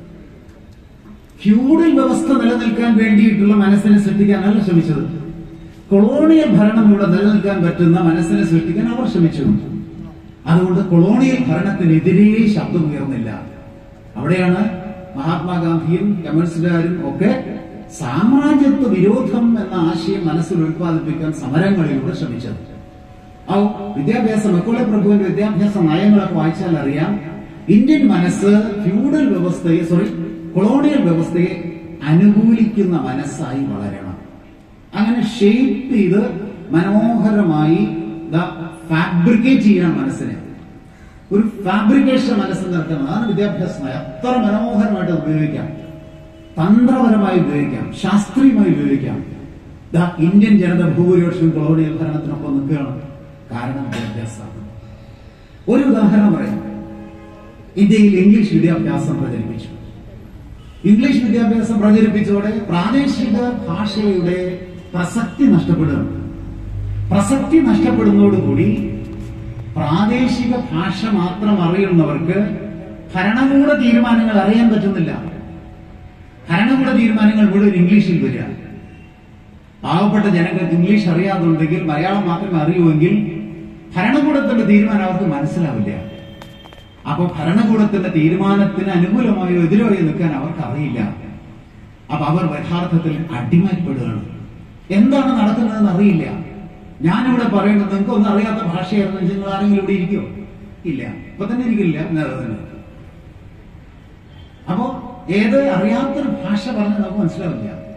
ഫ്യൂഡൽ വ്യവസ്ഥ നിലനിൽക്കാൻ വേണ്ടിയിട്ടുള്ള മനസ്സിനെ സൃഷ്ടിക്കാനല്ല ശ്രമിച്ചത് കൊളോണിയൽ ഭരണം ഇവിടെ നിലനിൽക്കാൻ പറ്റുന്ന മനസ്സിനെ സൃഷ്ടിക്കാൻ അവർ ശ്രമിച്ചു അതുകൊണ്ട് കൊളോണിയൽ ഭരണത്തിനെതിരെ ശബ്ദമുയർന്നില്ല അവിടെയാണ് മഹാത്മാഗാന്ധിയും കമ്മ്യൂണിസ്റ്റുകാരും ഒക്കെ സാമ്രാജ്യത്വ വിരോധം എന്ന ആശയം മനസ്സിൽ ഉൽപ്പാദിപ്പിക്കാൻ സമരങ്ങളിലൂടെ ശ്രമിച്ചത് ആ വിദ്യാഭ്യാസ മക്കോളെ പ്രഭുവിന്റെ വിദ്യാഭ്യാസ നയങ്ങളൊക്കെ വായിച്ചാൽ അറിയാം ഇന്ത്യൻ മനസ്സ് ഫ്യൂഡൽ വ്യവസ്ഥയെ സോറി കൊളോണിയൽ വ്യവസ്ഥയെ അനുകൂലിക്കുന്ന മനസ്സായി വളരണം അങ്ങനെ ഷെയ്പ്പ് ചെയ്ത് മനോഹരമായി ഫാബ്രിക്കേറ്റ് ചെയ്യാൻ മനസ്സിനെ ഒരു ഫാബ്രിക്കേഷൻ മനസ്സിൽ നിർത്തണം അതാണ് വിദ്യാഭ്യാസ നയം അത്ര മനോഹരമായിട്ട് അത് ഉപയോഗിക്കാം തന്ത്രപരമായി ഉപയോഗിക്കാം ശാസ്ത്രീയമായി ഉപയോഗിക്കാം ദാ ഇന്ത്യൻ ജനത ഭൂരിപക്ഷം കൊളോണിയൽ ഭരണത്തിനൊപ്പം നിൽക്കുകയാണ് കാരണം വിദ്യാഭ്യാസമാണ് ഒരു ഉദാഹരണം പറയാം ഇന്ത്യയിൽ ഇംഗ്ലീഷ് വിദ്യാഭ്യാസം പ്രചരിപ്പിച്ചു ഇംഗ്ലീഷ് വിദ്യാഭ്യാസം പ്രചരിപ്പിച്ചതോടെ പ്രാദേശിക ഭാഷയുടെ പ്രസക്തി നഷ്ടപ്പെടുകയാണ് പ്രസക്തി നഷ്ടപ്പെടുന്നതോടുകൂടി പ്രാദേശിക ഭാഷ മാത്രം അറിയുന്നവർക്ക് ഭരണകൂട തീരുമാനങ്ങൾ അറിയാൻ പറ്റുന്നില്ല ഭരണകൂട തീരുമാനങ്ങൾ മുഴുവൻ ഇംഗ്ലീഷിൽ വരിക പാവപ്പെട്ട ജനങ്ങൾക്ക് ഇംഗ്ലീഷ് അറിയാതുണ്ടെങ്കിൽ മലയാളം മാത്രമേ അറിയുമെങ്കിൽ ഭരണകൂടത്തിന്റെ തീരുമാനം അവർക്ക് മനസ്സിലാവില്ല അപ്പൊ ഭരണകൂടത്തിന്റെ തീരുമാനത്തിന് അനുകൂലമായോ എതിരായോ നിൽക്കാൻ അവർക്ക് അറിയില്ല അപ്പൊ അവർ യഥാർത്ഥത്തിൽ അടിമപ്പെടുകയാണ് എന്താണ് നടക്കുന്നതെന്ന് അറിയില്ല ഞാനിവിടെ പറയുന്നത് നിങ്ങൾക്ക് ഒന്നും അറിയാത്ത ഭാഷയായിരുന്നു നിങ്ങൾ ആരെങ്കിലും ഇവിടെ ഇരിക്കുമോ ഇല്ല ഇപ്പൊ തന്നെ ഇരിക്കില്ല എന്നറിയുന്നത് അപ്പോ ഏത് അറിയാത്തൊരു ഭാഷ പറഞ്ഞാൽ നമുക്ക് മനസ്സിലാവില്ല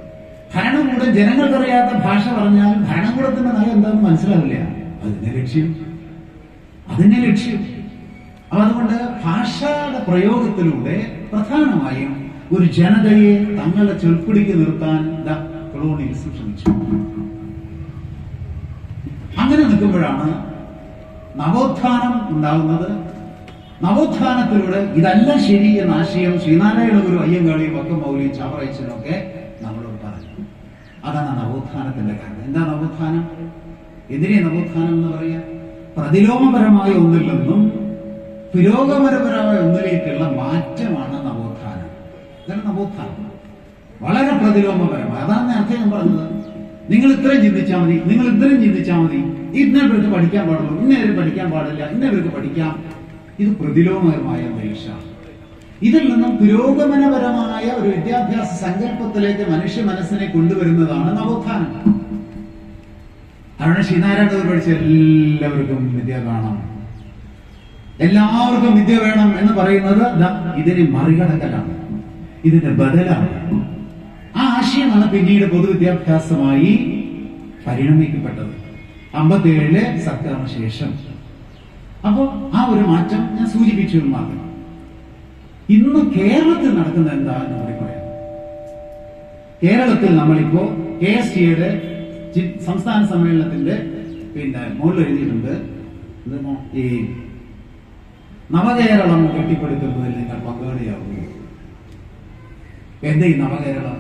ഭരണകൂടം ജനങ്ങൾക്കറിയാത്ത ഭാഷ പറഞ്ഞാൽ ഭരണകൂടത്തിന്റെ നയം എന്താണെന്ന് മനസ്സിലാവില്ല അതിന്റെ ലക്ഷ്യം അതിന്റെ ലക്ഷ്യം അപ്പൊ അതുകൊണ്ട് ഭാഷയുടെ പ്രയോഗത്തിലൂടെ പ്രധാനമായും ഒരു ജനതയെ തങ്ങളുടെ ചൊൽപ്പിടിക്ക് നിർത്താൻ ദ കൊളോണിയലിസം ശ്രമിച്ചു അങ്ങനെ നിൽക്കുമ്പോഴാണ് നവോത്ഥാനം ഉണ്ടാകുന്നത് നവോത്ഥാനത്തിലൂടെ ഇതല്ല ശരി എന്ന ആശയം ശ്രീനാരായണ ഗുരു അയ്യങ്കാളിയും വക്കം മൗലിയും ചാവറയച്ചനും ഒക്കെ നമ്മളോട് പറഞ്ഞു അതാണ് നവോത്ഥാനത്തിന്റെ കാരണം എന്താ നവോത്ഥാനം എന്തിനെ നവോത്ഥാനം എന്ന് പറയാ പ്രതിലോമപരമായ ഒന്നിൽ നിന്നും പുരോഗമനപരമായ ഒന്നിലേക്കുള്ള മാറ്റമാണ് നവോത്ഥാനം ഇതാണ് നവോത്ഥാനം വളരെ പ്രതിലോമപരമായ അതാണ് നേരത്തെ ഞാൻ പറഞ്ഞത് നിങ്ങൾ ഇത്രയും ചിന്തിച്ചാൽ മതി നിങ്ങൾ ഇത്രയും ചിന്തിച്ചാൽ മതി ഇന്നവർക്ക് പഠിക്കാൻ പാടുള്ളൂ ഇന്നവർക്ക് പഠിക്കാൻ പാടില്ല ഇന്നവർക്ക് പഠിക്കാം ഇത് പ്രതിലോമപരമായ അന്തരീക്ഷമാണ് ഇതിൽ നിന്നും പുരോഗമനപരമായ ഒരു വിദ്യാഭ്യാസ സങ്കല്പത്തിലേക്ക് മനുഷ്യ മനസ്സിനെ കൊണ്ടുവരുന്നതാണ് നവോത്ഥാനം അതുകൊണ്ട് ശ്രീനാരായണ ഗുരു പഠിച്ച എല്ലാവർക്കും വിദ്യ കാണണം എല്ലാവർക്കും വിദ്യ വേണം എന്ന് പറയുന്നത് ദാ ഇതിനെ മറികടക്കലാണ് ഇതിന്റെ ബദലാണ് ആ ആശയമാണ് പിന്നീട് പൊതുവിദ്യാഭ്യാസമായി പരിണമിക്കപ്പെട്ടത് അമ്പത്തിയേഴിലെ സർക്കാരിന് ശേഷം അപ്പോ ആ ഒരു മാറ്റം ഞാൻ സൂചിപ്പിച്ചു എന്ന് മാത്രം ഇന്ന് കേരളത്തിൽ നടക്കുന്ന എന്താ എന്ന് കൂടി പറയാം കേരളത്തിൽ നമ്മളിപ്പോ കെ എസ് ടിയുടെ സംസ്ഥാന സമ്മേളനത്തിന്റെ പിന്നെ മുകളിൽ എഴുതിയിട്ടുണ്ട് എന്തെന്നോ ഈ നവകേരളം കെട്ടിപ്പടുക്കുന്നതിൽ നിങ്ങൾ പങ്കാളിയാവുന്നു എന്താ ഈ നവകേരളം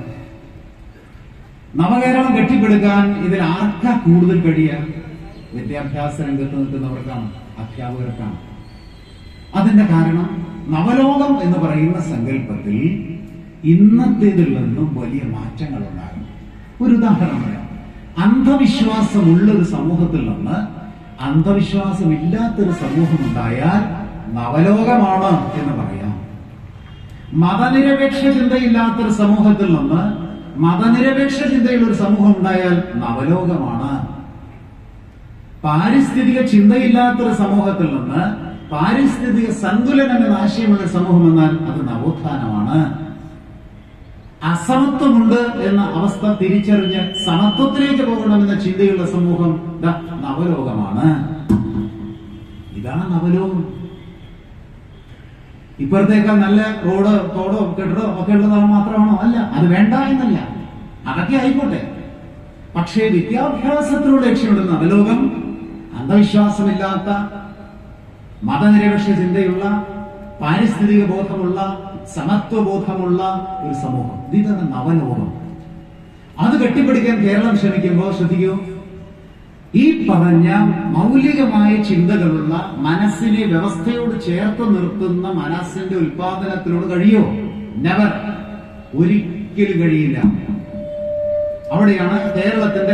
നവകേരളം കെട്ടിപ്പടുക്കാൻ ഇതിൽ ആർക്കാ കൂടുതൽ കഴിയുക വിദ്യാഭ്യാസ രംഗത്ത് നിൽക്കുന്നവർക്കാണ് അധ്യാപകർക്കാണ് അതിന്റെ കാരണം നവലോകം എന്ന് പറയുന്ന സങ്കല്പത്തിൽ ഇന്നത്തേതിൽ നിന്നും വലിയ മാറ്റങ്ങൾ ഉണ്ടാകും ഒരു ഉദാഹരണം പറയാം അന്ധവിശ്വാസമുള്ള ഒരു സമൂഹത്തിൽ നിന്ന് അന്ധവിശ്വാസമില്ലാത്തൊരു സമൂഹം ഉണ്ടായാൽ നവലോകമാണ് എന്ന് പറയാം മതനിരപേക്ഷ ചിന്തയില്ലാത്തൊരു സമൂഹത്തിൽ നിന്ന് മതനിരപേക്ഷ ചിന്തയുള്ള ഒരു സമൂഹം ഉണ്ടായാൽ നവലോകമാണ് പാരിസ്ഥിതിക ചിന്തയില്ലാത്തൊരു സമൂഹത്തിൽ നിന്ന് പാരിസ്ഥിതിക സന്തുലനം എന്ന ആശയമുള്ള ഒരു സമൂഹം എന്നാൽ അത് നവോത്ഥാനമാണ് അസമത്വമുണ്ട് എന്ന അവസ്ഥ തിരിച്ചറിഞ്ഞ് സമത്വത്തിലേക്ക് പോകണമെന്ന ചിന്തയുള്ള സമൂഹം ദാ നവലോകമാണ് ഇതാണ് നവലോകം ഇപ്പോഴത്തേക്കാൾ നല്ല റോഡ് തോടോ കെട്ടിടോ ഒക്കെ ഉള്ളതാണ് മാത്രമാണോ അല്ല അത് വേണ്ട എന്നല്ല അതൊക്കെ ആയിക്കോട്ടെ പക്ഷേ വിദ്യാഭ്യാസത്തിലൂടെ ലക്ഷ്യമിടുന്ന നവലോകം അന്ധവിശ്വാസമില്ലാത്ത മതനിരപേക്ഷ ചിന്തയുള്ള പാരിസ്ഥിതിക ബോധമുള്ള സമത്വബോധമുള്ള ഒരു സമൂഹം ഇതാണ് നവലോകം അത് കെട്ടിപ്പിടിക്കാൻ കേരളം ശ്രമിക്കുമ്പോൾ ശ്രദ്ധിക്കൂ ഈ പറഞ്ഞ മൗലികമായ ചിന്തകളുള്ള മനസ്സിനെ വ്യവസ്ഥയോട് ചേർത്ത് നിർത്തുന്ന മനസ്സിന്റെ ഉൽപാദനത്തിനോട് കഴിയോ നെവർ ഒരിക്കലും കഴിയില്ല അവിടെയാണ് കേരളത്തിന്റെ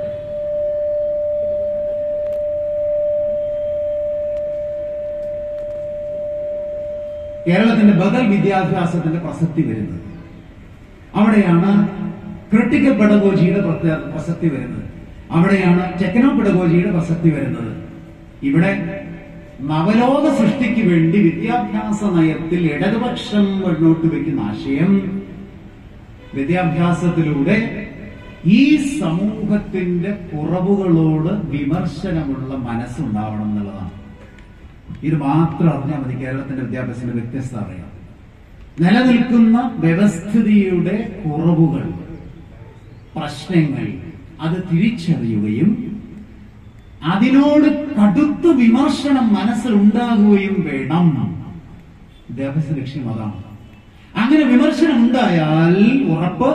കേരളത്തിന്റെ ബദൽ വിദ്യാഭ്യാസത്തിന്റെ പ്രസക്തി വരുന്നത് അവിടെയാണ് ക്രിട്ടിക്കൽ പെഡഗോജിയുടെ പ്രത്യേക പ്രസക്തി വരുന്നത് അവിടെയാണ് ടെക്നോ പെഡഗോജിയുടെ പ്രസക്തി വരുന്നത് ഇവിടെ നവലോക സൃഷ്ടിക്ക് വേണ്ടി വിദ്യാഭ്യാസ നയത്തിൽ ഇടതുപക്ഷം മുന്നോട്ട് വെക്കുന്ന ആശയം വിദ്യാഭ്യാസത്തിലൂടെ ഈ സമൂഹത്തിന്റെ കുറവുകളോട് വിമർശനമുള്ള മനസ്സുണ്ടാവണം എന്നുള്ളതാണ് ഇത് മാത്രം അറിഞ്ഞാൽ മതി കേരളത്തിന്റെ വിദ്യാഭ്യാസത്തിന്റെ വ്യത്യസ്തത അറിയാം നിലനിൽക്കുന്ന വ്യവസ്ഥിതിയുടെ കുറവുകൾ പ്രശ്നങ്ങൾ അത് തിരിച്ചറിയുകയും അതിനോട് കടുത്ത വിമർശനം മനസ്സിലുണ്ടാകുകയും വേണം വിദ്യാഭ്യാസ ലക്ഷ്യം അതാണ് അങ്ങനെ വിമർശനം ഉണ്ടായാൽ ഉറപ്പ്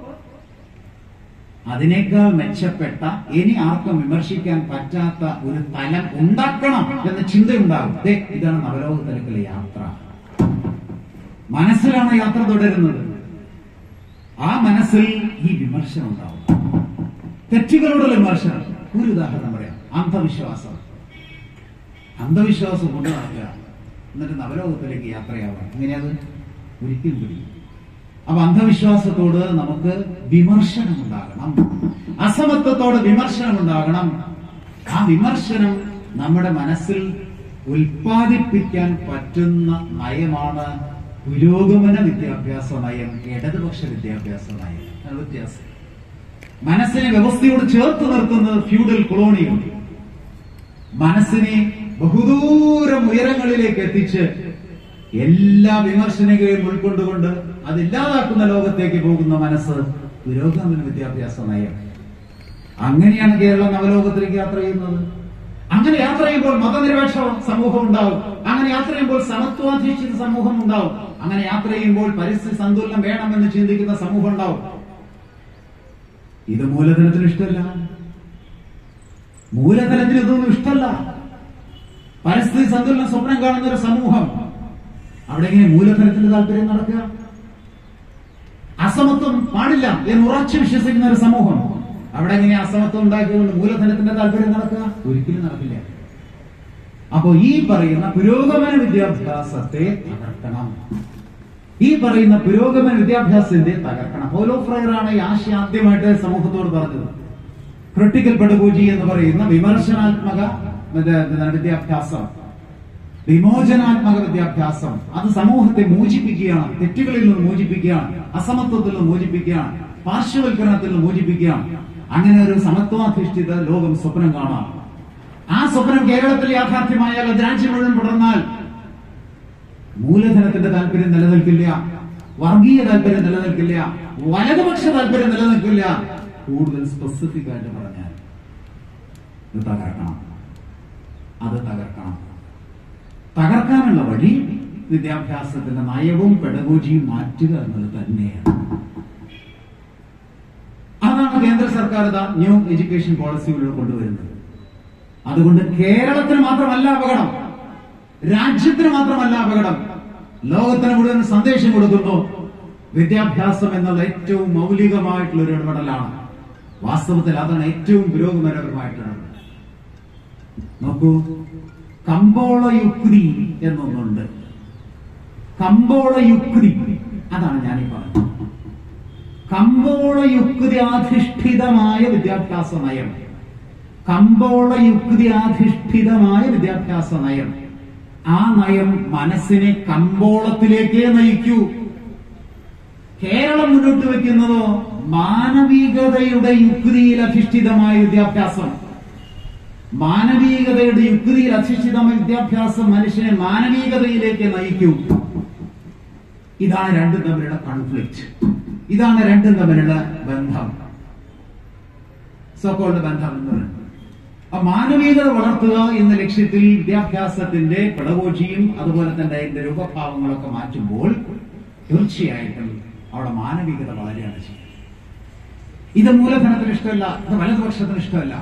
അതിനേക്കാൾ മെച്ചപ്പെട്ട ഇനി ആർക്കും വിമർശിക്കാൻ പറ്റാത്ത ഒരു തലം ഉണ്ടാക്കണം എന്ന ചിന്തയുണ്ടാകും ദേ, ഇതാണ് നവലോക തലത്തിലെ യാത്ര മനസ്സിലാണ് യാത്ര തുടരുന്നത് ആ മനസ്സിൽ ഈ വിമർശനം ഉണ്ടാവും തെറ്റുകളോടുള്ള വിമർശനം ഒരു ഉദാഹരണം പറയാം അന്ധവിശ്വാസം അന്ധവിശ്വാസം കൊണ്ട് നടക്കുക എന്നിട്ട് നവലോകത്തിലേക്ക് യാത്രയാവാം എങ്ങനെയത് ഒരിക്കലും പിടിക്കും അപ്പൊ അന്ധവിശ്വാസത്തോട് നമുക്ക് വിമർശനം ഉണ്ടാകണം അസമത്വത്തോട് വിമർശനം ഉണ്ടാകണം ആ വിമർശനം നമ്മുടെ മനസ്സിൽ ഉൽപ്പാദിപ്പിക്കാൻ പറ്റുന്ന നയമാണ് പുരോഗമന വിദ്യാഭ്യാസ നയം ഇടതുപക്ഷ വിദ്യാഭ്യാസ നയം അതാണ് വ്യത്യാസം മനസ്സിനെ വ്യവസ്ഥയോട് ചേർത്ത് നിർത്തുന്നത് ഫ്യൂഡൽ കൊളോണിയം മനസ്സിനെ ബഹുദൂരം ഉയരങ്ങളിലേക്ക് എത്തിച്ച് എല്ലാ വിമർശനങ്ങളെയും ഉൾക്കൊണ്ടുകൊണ്ട് അതില്ലാതാക്കുന്ന ലോകത്തേക്ക് പോകുന്ന മനസ്സ് പുരോഗമന വിദ്യാഭ്യാസ നയം അങ്ങനെയാണ് കേരളം നവലോകത്തിലേക്ക് യാത്ര ചെയ്യുന്നത് അങ്ങനെ യാത്ര ചെയ്യുമ്പോൾ മതനിരപേക്ഷ സമൂഹം ഉണ്ടാവും അങ്ങനെ യാത്ര ചെയ്യുമ്പോൾ സമത്വാധിഷ്ഠിത സമൂഹം ഉണ്ടാവും അങ്ങനെ യാത്ര ചെയ്യുമ്പോൾ പരിസ്ഥിതി സന്തുലനം വേണമെന്ന് ചിന്തിക്കുന്ന സമൂഹം ഉണ്ടാവും ഇത് മൂലധനത്തിന് ഇഷ്ടമല്ല മൂലധനത്തിന് ഇതൊന്നും ഇഷ്ടമല്ല പരിസ്ഥിതി സന്തുലനം സ്വപ്നം കാണുന്ന ഒരു സമൂഹം അവിടെ എങ്ങനെ മൂലധനത്തിന്റെ താല്പര്യം നടക്കുക അസമത്വം പാടില്ല എന്ന് ഉറച്ചു വിശ്വസിക്കുന്ന ഒരു സമൂഹം അവിടെ എങ്ങനെ അസമത്വം ഉണ്ടാക്കിയതുകൊണ്ട് മൂലധനത്തിന്റെ താല്പര്യം നടക്കുക ഒരിക്കലും നടക്കില്ല അപ്പോ ഈ പറയുന്ന പുരോഗമന വിദ്യാഭ്യാസത്തെ തകർക്കണം ഈ പറയുന്ന പുരോഗമന വിദ്യാഭ്യാസത്തിന്റെ തകർക്കണം ഹോലോ ഫ്രയറാണ് ഈ ആശയം ആദ്യമായിട്ട് സമൂഹത്തോട് പറഞ്ഞത് ക്രിട്ടിക്കൽ പെഡഗോജി എന്ന് പറയുന്ന വിമർശനാത്മക ഇത് എന്താണ് വിദ്യാഭ്യാസം വിമോചനാത്മക വിദ്യാഭ്യാസം അത് സമൂഹത്തെ മോചിപ്പിക്കുകയാണ് തെറ്റുകളിൽ നിന്ന് മോചിപ്പിക്കുകയാണ് അസമത്വത്തിൽ നിന്ന് മോചിപ്പിക്കുകയാണ് പാർശ്വവൽക്കരണത്തിൽ നിന്ന് മോചിപ്പിക്കുകയാണ് അങ്ങനെ ഒരു സമത്വാധിഷ്ഠിത ലോകം സ്വപ്നം കാണാം ആ സ്വപ്നം കേരളത്തിൽ യാഥാർത്ഥ്യമായാൽ അത് രാജ്യം മുഴുവൻ പടർന്നാൽ മൂലധനത്തിന്റെ താല്പര്യം നിലനിൽക്കില്ല വർഗീയ താല്പര്യം നിലനിൽക്കില്ല വലതുപക്ഷ താല്പര്യം നിലനിൽക്കില്ല കൂടുതൽ സ്പെസിഫിക് ആയിട്ട് പറഞ്ഞാൽ ഇത് തകർക്കണം അത് തകർക്കണം തകർക്കാനുള്ള വഴി വിദ്യാഭ്യാസത്തിന്റെ നയവും പെഡഗോജിയും മാറ്റുക എന്നത് തന്നെയാണ് അതാണ് കേന്ദ്ര സർക്കാർ ഇതാ ന്യൂ എഡ്യൂക്കേഷൻ പോളിസികളിൽ കൊണ്ടുവരുന്നത് അതുകൊണ്ട് കേരളത്തിന് മാത്രമല്ല അപകടം രാജ്യത്തിന് മാത്രമല്ല അപകടം ലോകത്തിന് മുഴുവൻ സന്ദേശം കൊടുക്കുന്നു വിദ്യാഭ്യാസം എന്നുള്ള ഏറ്റവും മൗലികമായിട്ടുള്ള ഒരു ഇടപെടലാണ് വാസ്തവത്തിൽ അതാണ് ഏറ്റവും പുരോഗമനപരമായിട്ടുള്ള ഇടപെടൽ. നോക്കൂ കമ്പോള യുക്തി എന്നൊന്നുണ്ട് കമ്പോള യുക്തി അതാണ് ഞാനീ പറഞ്ഞത് കമ്പോള യുക്തി അധിഷ്ഠിതമായ വിദ്യാഭ്യാസ നയം കമ്പോള യുക്തി അധിഷ്ഠിതമായ വിദ്യാഭ്യാസ നയം ആ നയം മനസ്സിനെ കമ്പോളത്തിലേക്കേ നയിക്കൂ കേരളം മുന്നോട്ട് വെക്കുന്നതോ മാനവികതയുടെ യുക്തിയിൽ അധിഷ്ഠിതമായ വിദ്യാഭ്യാസം മാനവികതയുടെ യുക്തിയിൽ അധിഷ്ഠിതമായ വിദ്യാഭ്യാസം മനുഷ്യനെ മാനവികതയിലേക്ക് നയിക്കൂ ഇതാണ് രണ്ടും തമ്മിലുള്ള കോൺഫ്ലിക്റ്റ് ഇതാണ് രണ്ടും തമ്മിലുള്ള ബന്ധം സോക്കോളുടെ ബന്ധം എന്ന് പറയുന്നത് ആ മാനവികത വളർത്തുക എന്ന ലക്ഷ്യത്തിൽ വിദ്യാഭ്യാസത്തിന്റെ പെടകോച്ചിയും അതുപോലെ തന്നെ അതിന്റെ രൂപഭാവങ്ങളൊക്കെ മാറ്റുമ്പോൾ തീർച്ചയായിട്ടും അവിടെ മാനവികത വളരെയാണ് ചെയ്യുന്നത് ഇത് മൂലധനത്തിന് ഇഷ്ടമല്ല ഇത് വലതുപക്ഷത്തിന് ഇഷ്ടമല്ല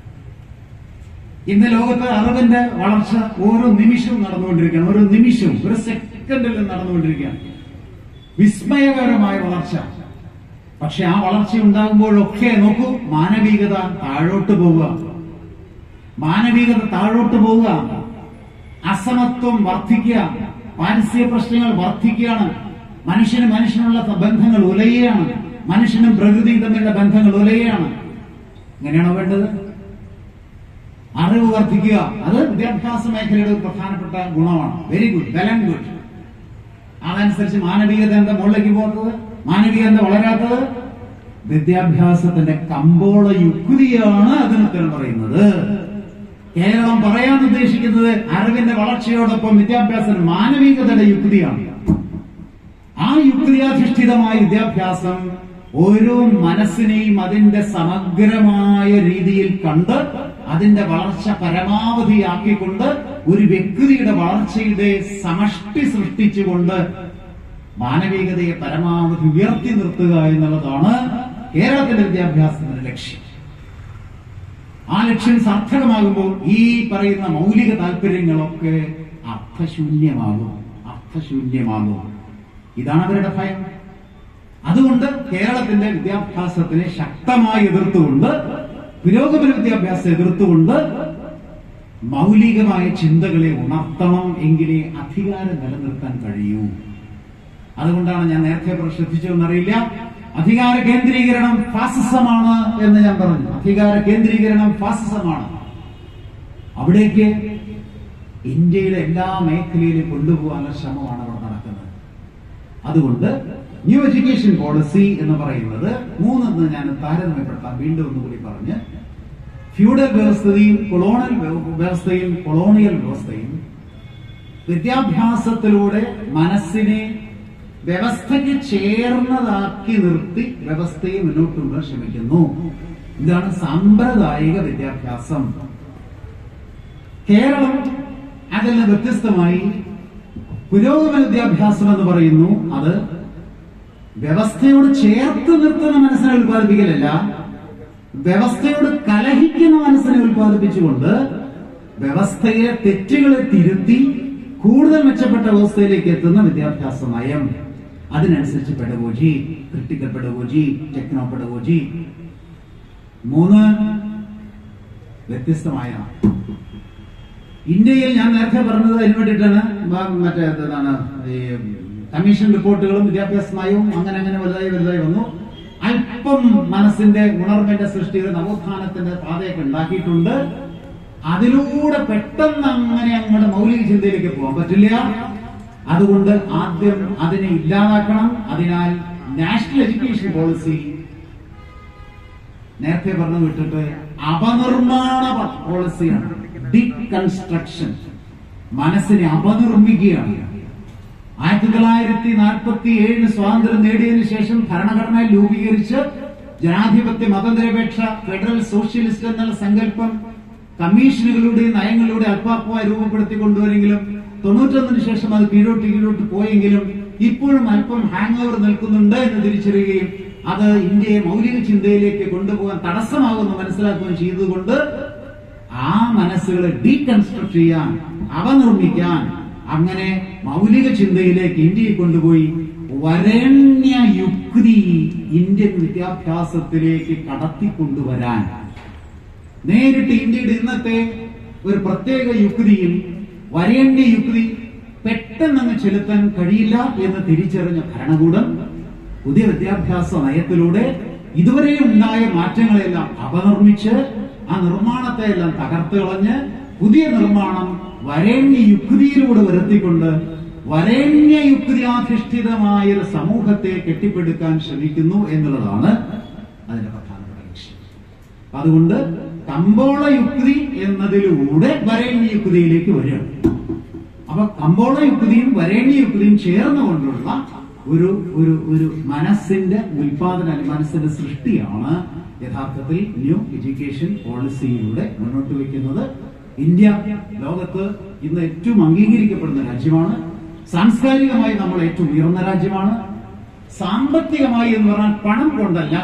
ഇന്ന് ലോകത്ത് അറിവിന്റെ വളർച്ച ഓരോ നിമിഷവും നടന്നുകൊണ്ടിരിക്കുകയാണ് ഓരോ നിമിഷവും ഒരു സെക്കൻഡിൽ നടന്നുകൊണ്ടിരിക്കുകയാണ് വിസ്മയകരമായ വളർച്ച പക്ഷെ ആ വളർച്ച ഉണ്ടാകുമ്പോഴൊക്കെ നോക്കൂ മാനവികത താഴോട്ട് പോവുക മാനവികത താഴോട്ട് പോവുക അസമത്വം വർദ്ധിക്കുക പാരിസ്ഥിതിക പ്രശ്നങ്ങൾ വർദ്ധിക്കുകയാണ് മനുഷ്യന് മനുഷ്യനുള്ള ബന്ധങ്ങൾ ഉലയുകയാണ് മനുഷ്യനും പ്രകൃതിയും തമ്മിലുള്ള ബന്ധങ്ങൾ ഉലയുകയാണ് എങ്ങനെയാണോ വേണ്ടത് അറിവ് വർദ്ധിക്കുക അത് വിദ്യാഭ്യാസ മേഖലയുടെ ഒരു പ്രധാനപ്പെട്ട ഗുണമാണ് very good well and good അതനുസരിച്ച് മാനവികത എന്താ മുകളിലേക്ക് പോകുന്നത് മാനവികത എന്താ വളരാത്തത് വിദ്യാഭ്യാസത്തിന്റെ കമ്പോള യുക്തിയാണ് അതിനുത്തരം പറയുന്നത് കേരളം പറയാൻ ഉദ്ദേശിക്കുന്നത് അറിവിന്റെ വളർച്ചയോടൊപ്പം വിദ്യാഭ്യാസം മാനവികതയുടെ യുക്തിയാണ് ആ യുക്തിയാധിഷ്ഠിതമായ വിദ്യാഭ്യാസം ഓരോ മനസ്സിനെയും അതിന്റെ സമഗ്രമായ രീതിയിൽ കണ്ട് അതിന്റെ വളർച്ച പരമാവധിയാക്കിക്കൊണ്ട് ഒരു വ്യക്തിയുടെ വളർച്ചയുടെ സമഷ്ടി സൃഷ്ടിച്ചുകൊണ്ട് മാനവികതയെ പരമാവധി ഉയർത്തി നിർത്തുക എന്നുള്ളതാണ് കേരളത്തിന്റെ വിദ്യാഭ്യാസത്തിന്റെ ലക്ഷ്യം ആ ലക്ഷ്യം സാർത്ഥകമാകുമ്പോൾ ഈ പറയുന്ന മൗലിക താല്പര്യങ്ങളൊക്കെ അർത്ഥശൂന്യമാകും അർത്ഥശൂന്യമാകും ഇതാണ് അവരുടെ ഭയം അതുകൊണ്ട് കേരളത്തിന്റെ വിദ്യാഭ്യാസത്തിനെ ശക്തമായി എതിർത്തുകൊണ്ട് പുരോഗമന വിദ്യാഭ്യാസം എതിർത്തുകൊണ്ട് മൗലികമായ ചിന്തകളെ ഉണർത്തണം എങ്കിലേ അധികാരം നിലനിർത്താൻ കഴിയൂ അതുകൊണ്ടാണ് ഞാൻ നേരത്തെ ശ്രദ്ധിച്ചോ എന്നറിയില്ല അധികാര കേന്ദ്രീകരണം ഫാസിസമാണ് എന്ന് ഞാൻ പറഞ്ഞു അധികാര കേന്ദ്രീകരണം ഫാസിസമാണ് അവിടേക്ക് ഇന്ത്യയുടെ എല്ലാ മേഖലയിലും കൊണ്ടുപോകാനുള്ള ശ്രമമാണ് അവിടെ നടക്കുന്നത് അതുകൊണ്ട് ന്യൂ എഡ്യൂക്കേഷൻ പോളിസി എന്ന് പറയുന്നത് മൂന്നെന്ന് ഞാൻ താരതമ്യപ്പെടുത്താം വീണ്ടും ഒന്നുകൂടി പറഞ്ഞ് ഫ്യൂഡൽ വ്യവസ്ഥയും കൊളോണൽ വ്യവ- വ്യവസ്ഥയും കൊളോണിയൽ വ്യവസ്ഥയും വിദ്യാഭ്യാസത്തിലൂടെ മനസ്സിനെ വ്യവസ്ഥയ്ക്ക് ചേർന്നതാക്കി നിർത്തി വ്യവസ്ഥയെ മുന്നോട്ട് കൊണ്ടുപോകാൻ ശ്രമിക്കുന്നു ഇതാണ് സാമ്പ്രദായിക വിദ്യാഭ്യാസം കേരളം അതിൽ നിന്ന് വ്യത്യസ്തമായി പുരോഗമന വിദ്യാഭ്യാസം എന്ന് പറയുന്നു അത് വ്യവസ്ഥയോട് ചേർത്ത് നിർത്തുന്ന മനസ്സിനെ ഉത്പാദിപ്പിക്കലല്ല വ്യവസ്ഥയോട് കലഹിക്കുന്ന മനസ്സിനെ ഉത്പാദിപ്പിച്ചുകൊണ്ട് വ്യവസ്ഥയെ തെറ്റുകളെ തിരുത്തി കൂടുതൽ മെച്ചപ്പെട്ട വ്യവസ്ഥയിലേക്ക് എത്തുന്ന വിദ്യാഭ്യാസ നയം അതിനനുസരിച്ച് pedagogy critical pedagogy techno pedagogy മൂന്ന് വ്യത്യസ്തമായ ഇന്ത്യയിൽ ഞാൻ നേരത്തെ പറഞ്ഞത് അതിന് വേണ്ടിയിട്ടാണ് മ- മറ്റേ എന്താണ് ഈ കമ്മീഷൻ റിപ്പോർട്ടുകളും വിദ്യാഭ്യാസ നയവും അങ്ങനെ അങ്ങനെ വലുതായി വലുതായി വന്നു അല്പം മനസ്സിന്റെ ഉണർവിന്റെ സൃഷ്ടിയുടെ നവോത്ഥാനത്തിന്റെ പാതയൊക്കെ ഉണ്ടാക്കിയിട്ടുണ്ട് അതിലൂടെ പെട്ടെന്ന് അങ്ങനെ അങ്ങോട്ട് മൗലിക ചിന്തയിലേക്ക് പോകാൻ പറ്റില്ല അതുകൊണ്ട് ആദ്യം അതിനെ ഇല്ലാതാക്കണം അതിനാൽ നാഷണൽ എഡ്യൂക്കേഷൻ പോളിസി നേരത്തെ പറഞ്ഞു വിട്ടിട്ട് അപനിർമ്മാണ പോളിസിയാണ് ഡികൺസ്ട്രക്ഷൻ മനസ്സിനെ അപനിർമ്മിക്കുകയാണ് ആയിരത്തി തൊള്ളായിരത്തി നാൽപ്പത്തി ഏഴിന് സ്വാതന്ത്ര്യം നേടിയതിനു ശേഷം ഭരണഘടന രൂപീകരിച്ച് ജനാധിപത്യ മതനിരപേക്ഷ ഫെഡറൽ സോഷ്യലിസ്റ്റ് എന്നുള്ള സങ്കല്പം കമ്മീഷനുകളുടെ നയങ്ങളിലൂടെ അല്പാൽപമായി രൂപപ്പെടുത്തി കൊണ്ടുവരെങ്കിലും തൊണ്ണൂറ്റൊന്നിന് ശേഷം അത് കീഴോട്ട് കീഴോട്ട് പോയെങ്കിലും ഇപ്പോഴും അല്പം ഹാങ് ഓവർ നിൽക്കുന്നുണ്ട് എന്ന് തിരിച്ചറിയുകയും അത് ഇന്ത്യയെ മൗലിക ചിന്തയിലേക്ക് കൊണ്ടുപോകാൻ തടസ്സമാകുമെന്ന് മനസ്സിലാക്കുകയും ചെയ്തുകൊണ്ട് ആ മനസ്സുകളെ ഡീകൺസ്ട്രക്ട് ചെയ്യാൻ അവനിർമ്മിക്കാൻ അങ്ങനെ മൗലിക ചിന്തയിലേക്ക് ഇന്ത്യയെ കൊണ്ടുപോയി വരണ്യ യുക്തി ഇന്ത്യൻ വിദ്യാഭ്യാസത്തിലേക്ക് കടത്തിക്കൊണ്ടുവരാൻ നേരിട്ട് ഇന്ത്യയുടെ ഇന്നത്തെ ഒരു പ്രത്യേക യുക്തിയിൽ വരേണ്യ യുക്തി പെട്ടെന്നങ്ങ് ചെലുത്താൻ കഴിയില്ല എന്ന് തിരിച്ചറിഞ്ഞ ഭരണകൂടം പുതിയ വിദ്യാഭ്യാസ നയത്തിലൂടെ ഇതുവരെ ഉണ്ടായ മാറ്റങ്ങളെല്ലാം അപനിർമ്മിച്ച് ആ നിർമ്മാണത്തെ എല്ലാം തകർത്ത് കളഞ്ഞ് പുതിയ നിർമ്മാണം വരേണ്യ യുക്തിയിലൂടെ വരുത്തിക്കൊണ്ട് വരേണ്യ യുക്തിയാധിഷ്ഠിതമായ ഒരു സമൂഹത്തെ കെട്ടിപ്പടുക്കാൻ ശ്രമിക്കുന്നു എന്നുള്ളതാണ് അതിന്റെ പ്രധാനപ്പെട്ട ലക്ഷ്യം അതുകൊണ്ട് കമ്പോള യുക്തി എന്നതിലൂടെ വരേണ്യ യുക്തിയിലേക്ക് വരികയാണ് അപ്പൊ കമ്പോള യുക്തിയും വരേണ്യ യുക്തിയും ചേർന്നുകൊണ്ടുള്ള ഒരു ഒരു ഒരു മനസ്സിന്റെ ഉൽപാദന അല്ലെങ്കിൽ മനസ്സിന്റെ സൃഷ്ടിയാണ് യഥാർത്ഥത്തിൽ ന്യൂ എഡ്യൂക്കേഷൻ പോളിസിയിലൂടെ മുന്നോട്ട് വയ്ക്കുന്നത് ഇന്ത്യ ലോകത്ത് ഇന്ന് ഏറ്റവും അംഗീകരിക്കപ്പെടുന്ന രാജ്യമാണ് സാംസ്കാരികമായി നമ്മൾ ഏറ്റവും ഉയർന്ന രാജ്യമാണ് സാമ്പത്തികമായി എന്ന് പറഞ്ഞാൽ പണം കൊണ്ടല്ല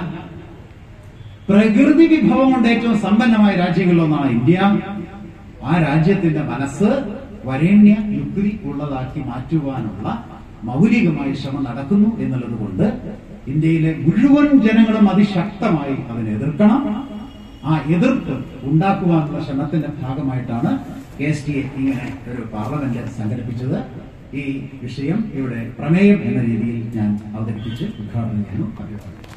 പ്രകൃതി വിഭവം കൊണ്ട് ഏറ്റവും സമ്പന്നമായ രാജ്യങ്ങളിലൊന്നാണ് ഇന്ത്യ ആ രാജ്യത്തിന്റെ മനസ്സ് വരേണ്യ യുക്തി ഉള്ളതാക്കി മാറ്റുവാനുള്ള മൗലികമായ ശ്രമം നടക്കുന്നു എന്നുള്ളത് കൊണ്ട് ഇന്ത്യയിലെ മുഴുവൻ ജനങ്ങളും അതിശക്തമായി അതിനെ എതിർക്കണം ആ എതിർപ്പ് ഉണ്ടാക്കുവാനുള്ള ശ്രമത്തിന്റെ ഭാഗമായിട്ടാണ് കെ എസ് ടി എ ഇങ്ങനെ ഒരു പാർലമെന്റ് സംഘടിപ്പിച്ചത് ഈ വിഷയം ഇവിടെ പ്രമേയം എന്ന രീതിയിൽ ഞാൻ അവതരിപ്പിച്ച് ഉദ്ഘാടനം ചെയ്യുന്നു അഭിപ്രായം